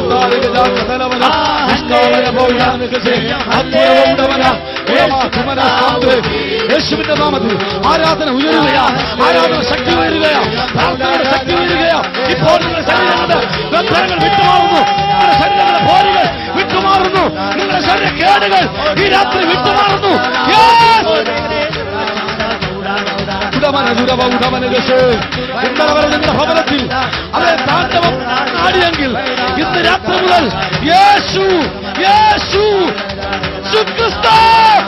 യേശുവിന്റെ നാമത്തിൽ ആരാധന ഉയരുകയാ ആരാധന ശക്തി ഉയരുകയാ പ്രാർത്ഥനയുടെ ശക്തി ഉയരുകയാ ഇപ്പോൾ നിങ്ങളുടെ ശരീരങ്ങളുടെ ബന്ധനങ്ങൾ വിട്ടുമാറുന്നു നിങ്ങളുടെ ശരീരങ്ങളുടെ പോരുകൾ വിട്ടുമാറുന്നു നിങ്ങളുടെ ശരീര കേടുകൾ ഈ രാത്രി വിട്ടുമാറുന്നു Yes! ഉടമന ദുരവ ഉടമന ദശേ ഉണ്ടവർ നിങ്ങളുടെ ഭവനത്തിൽ അവരെ താണ്ഡവം ആടിയെങ്കിൽ ഇന്ന് രാത്രി മുതൽ യേശു യേശു സുക്രിസ്തു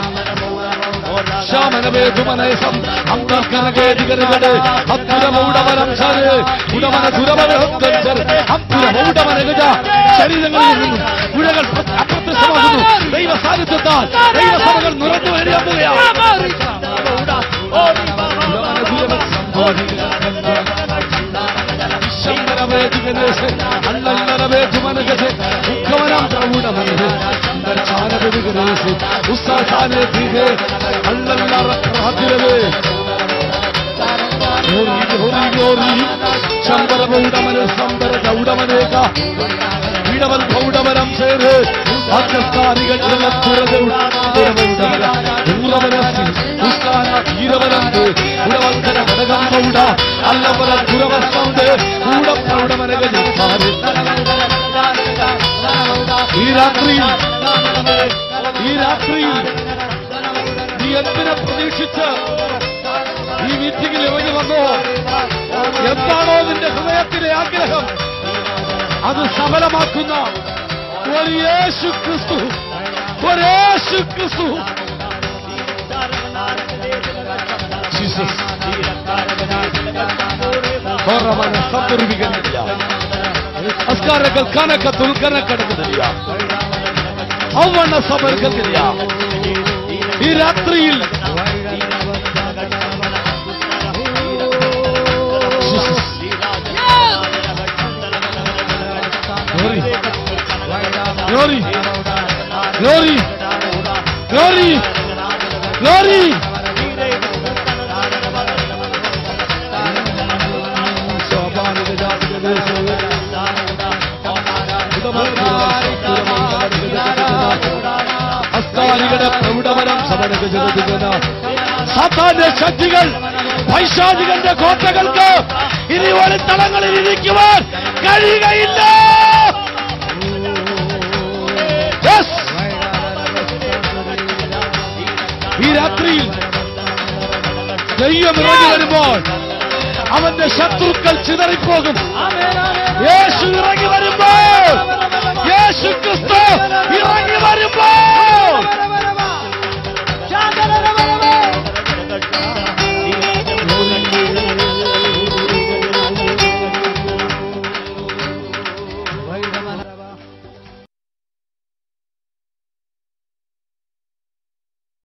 ശാമനവേദുമനേസം അന്തർക്കനകേതികരുകട് അത്ഭുതമൗടവനം സര് ഉടമന ദുരവനഹത്തർ അത്ഭുതമൗടവനഗജ ശരീരങ്ങളിൽ നിന്നും ഉഴകൾ അപ്രത്യക്ഷമാകുന്നു ദൈവ സാന്നിധ്യത്താൽ ദൈവസഭകൾ നിറഞ്ഞു വരികയാണ് ഇടവൽ പൗഡവരം ചേര് അഗ്രസ്ഥാനികൾ ഉടവൽക്കര ഘടകം പൗഡ അല്ലവല ദുരവസ്തുണ്ട് കൂടം പൗഡമനകൾ ഈ രാത്രിയിൽ ഈ രാത്രിയിൽ നീ എന്തിനെ പ്രതീക്ഷിച്ച് ഈ മീറ്റിംഗിൽ ഇറങ്ങി വന്നോ എന്താണോ നിന്റെ ഹൃദയത്തിലെ ആഗ്രഹം അത് സഫലമാക്കുന്ന ഒരു യേശു ക്രിസ്തു ഒരു യേശു ക്രിസ്തു ജീസസ് ಹೊರಮನ ಸಂಪರ್ವಿಗನಿಲ್ಲ ಅಸ್ಕಾರಗಳು ಕನಕ ತುಲ್ಕನ ಕಡಗದಲಿಯ ಅವಣ್ಣ ಸಮರ್ಗದಲಿಯ ಈ ರಾತ್ರಿയിൽ Glory. Glory. Glory. Glory. അസ്ഥാനികളുടെ പ്രൗഢവനം സാത്താന്റെ ശക്തികൾ പൈശാചികന്റെ കോട്ടകൾക്ക് ഇനി ഒരു തളങ്ങളിൽ ഇരിക്കുവാൻ കഴിയുകയില്ല Yes! ഈ രാത്രിയിൽ ദൈവം ഇറങ്ങി വരുമ്പോൾ അവന്റെ ശത്രുക്കൾ ചിതറിപ്പോകും യേശു ഇറങ്ങി വരുമ്പോൾ യേശു ക്രിസ്തു ഇറങ്ങി വരുമ്പോൾ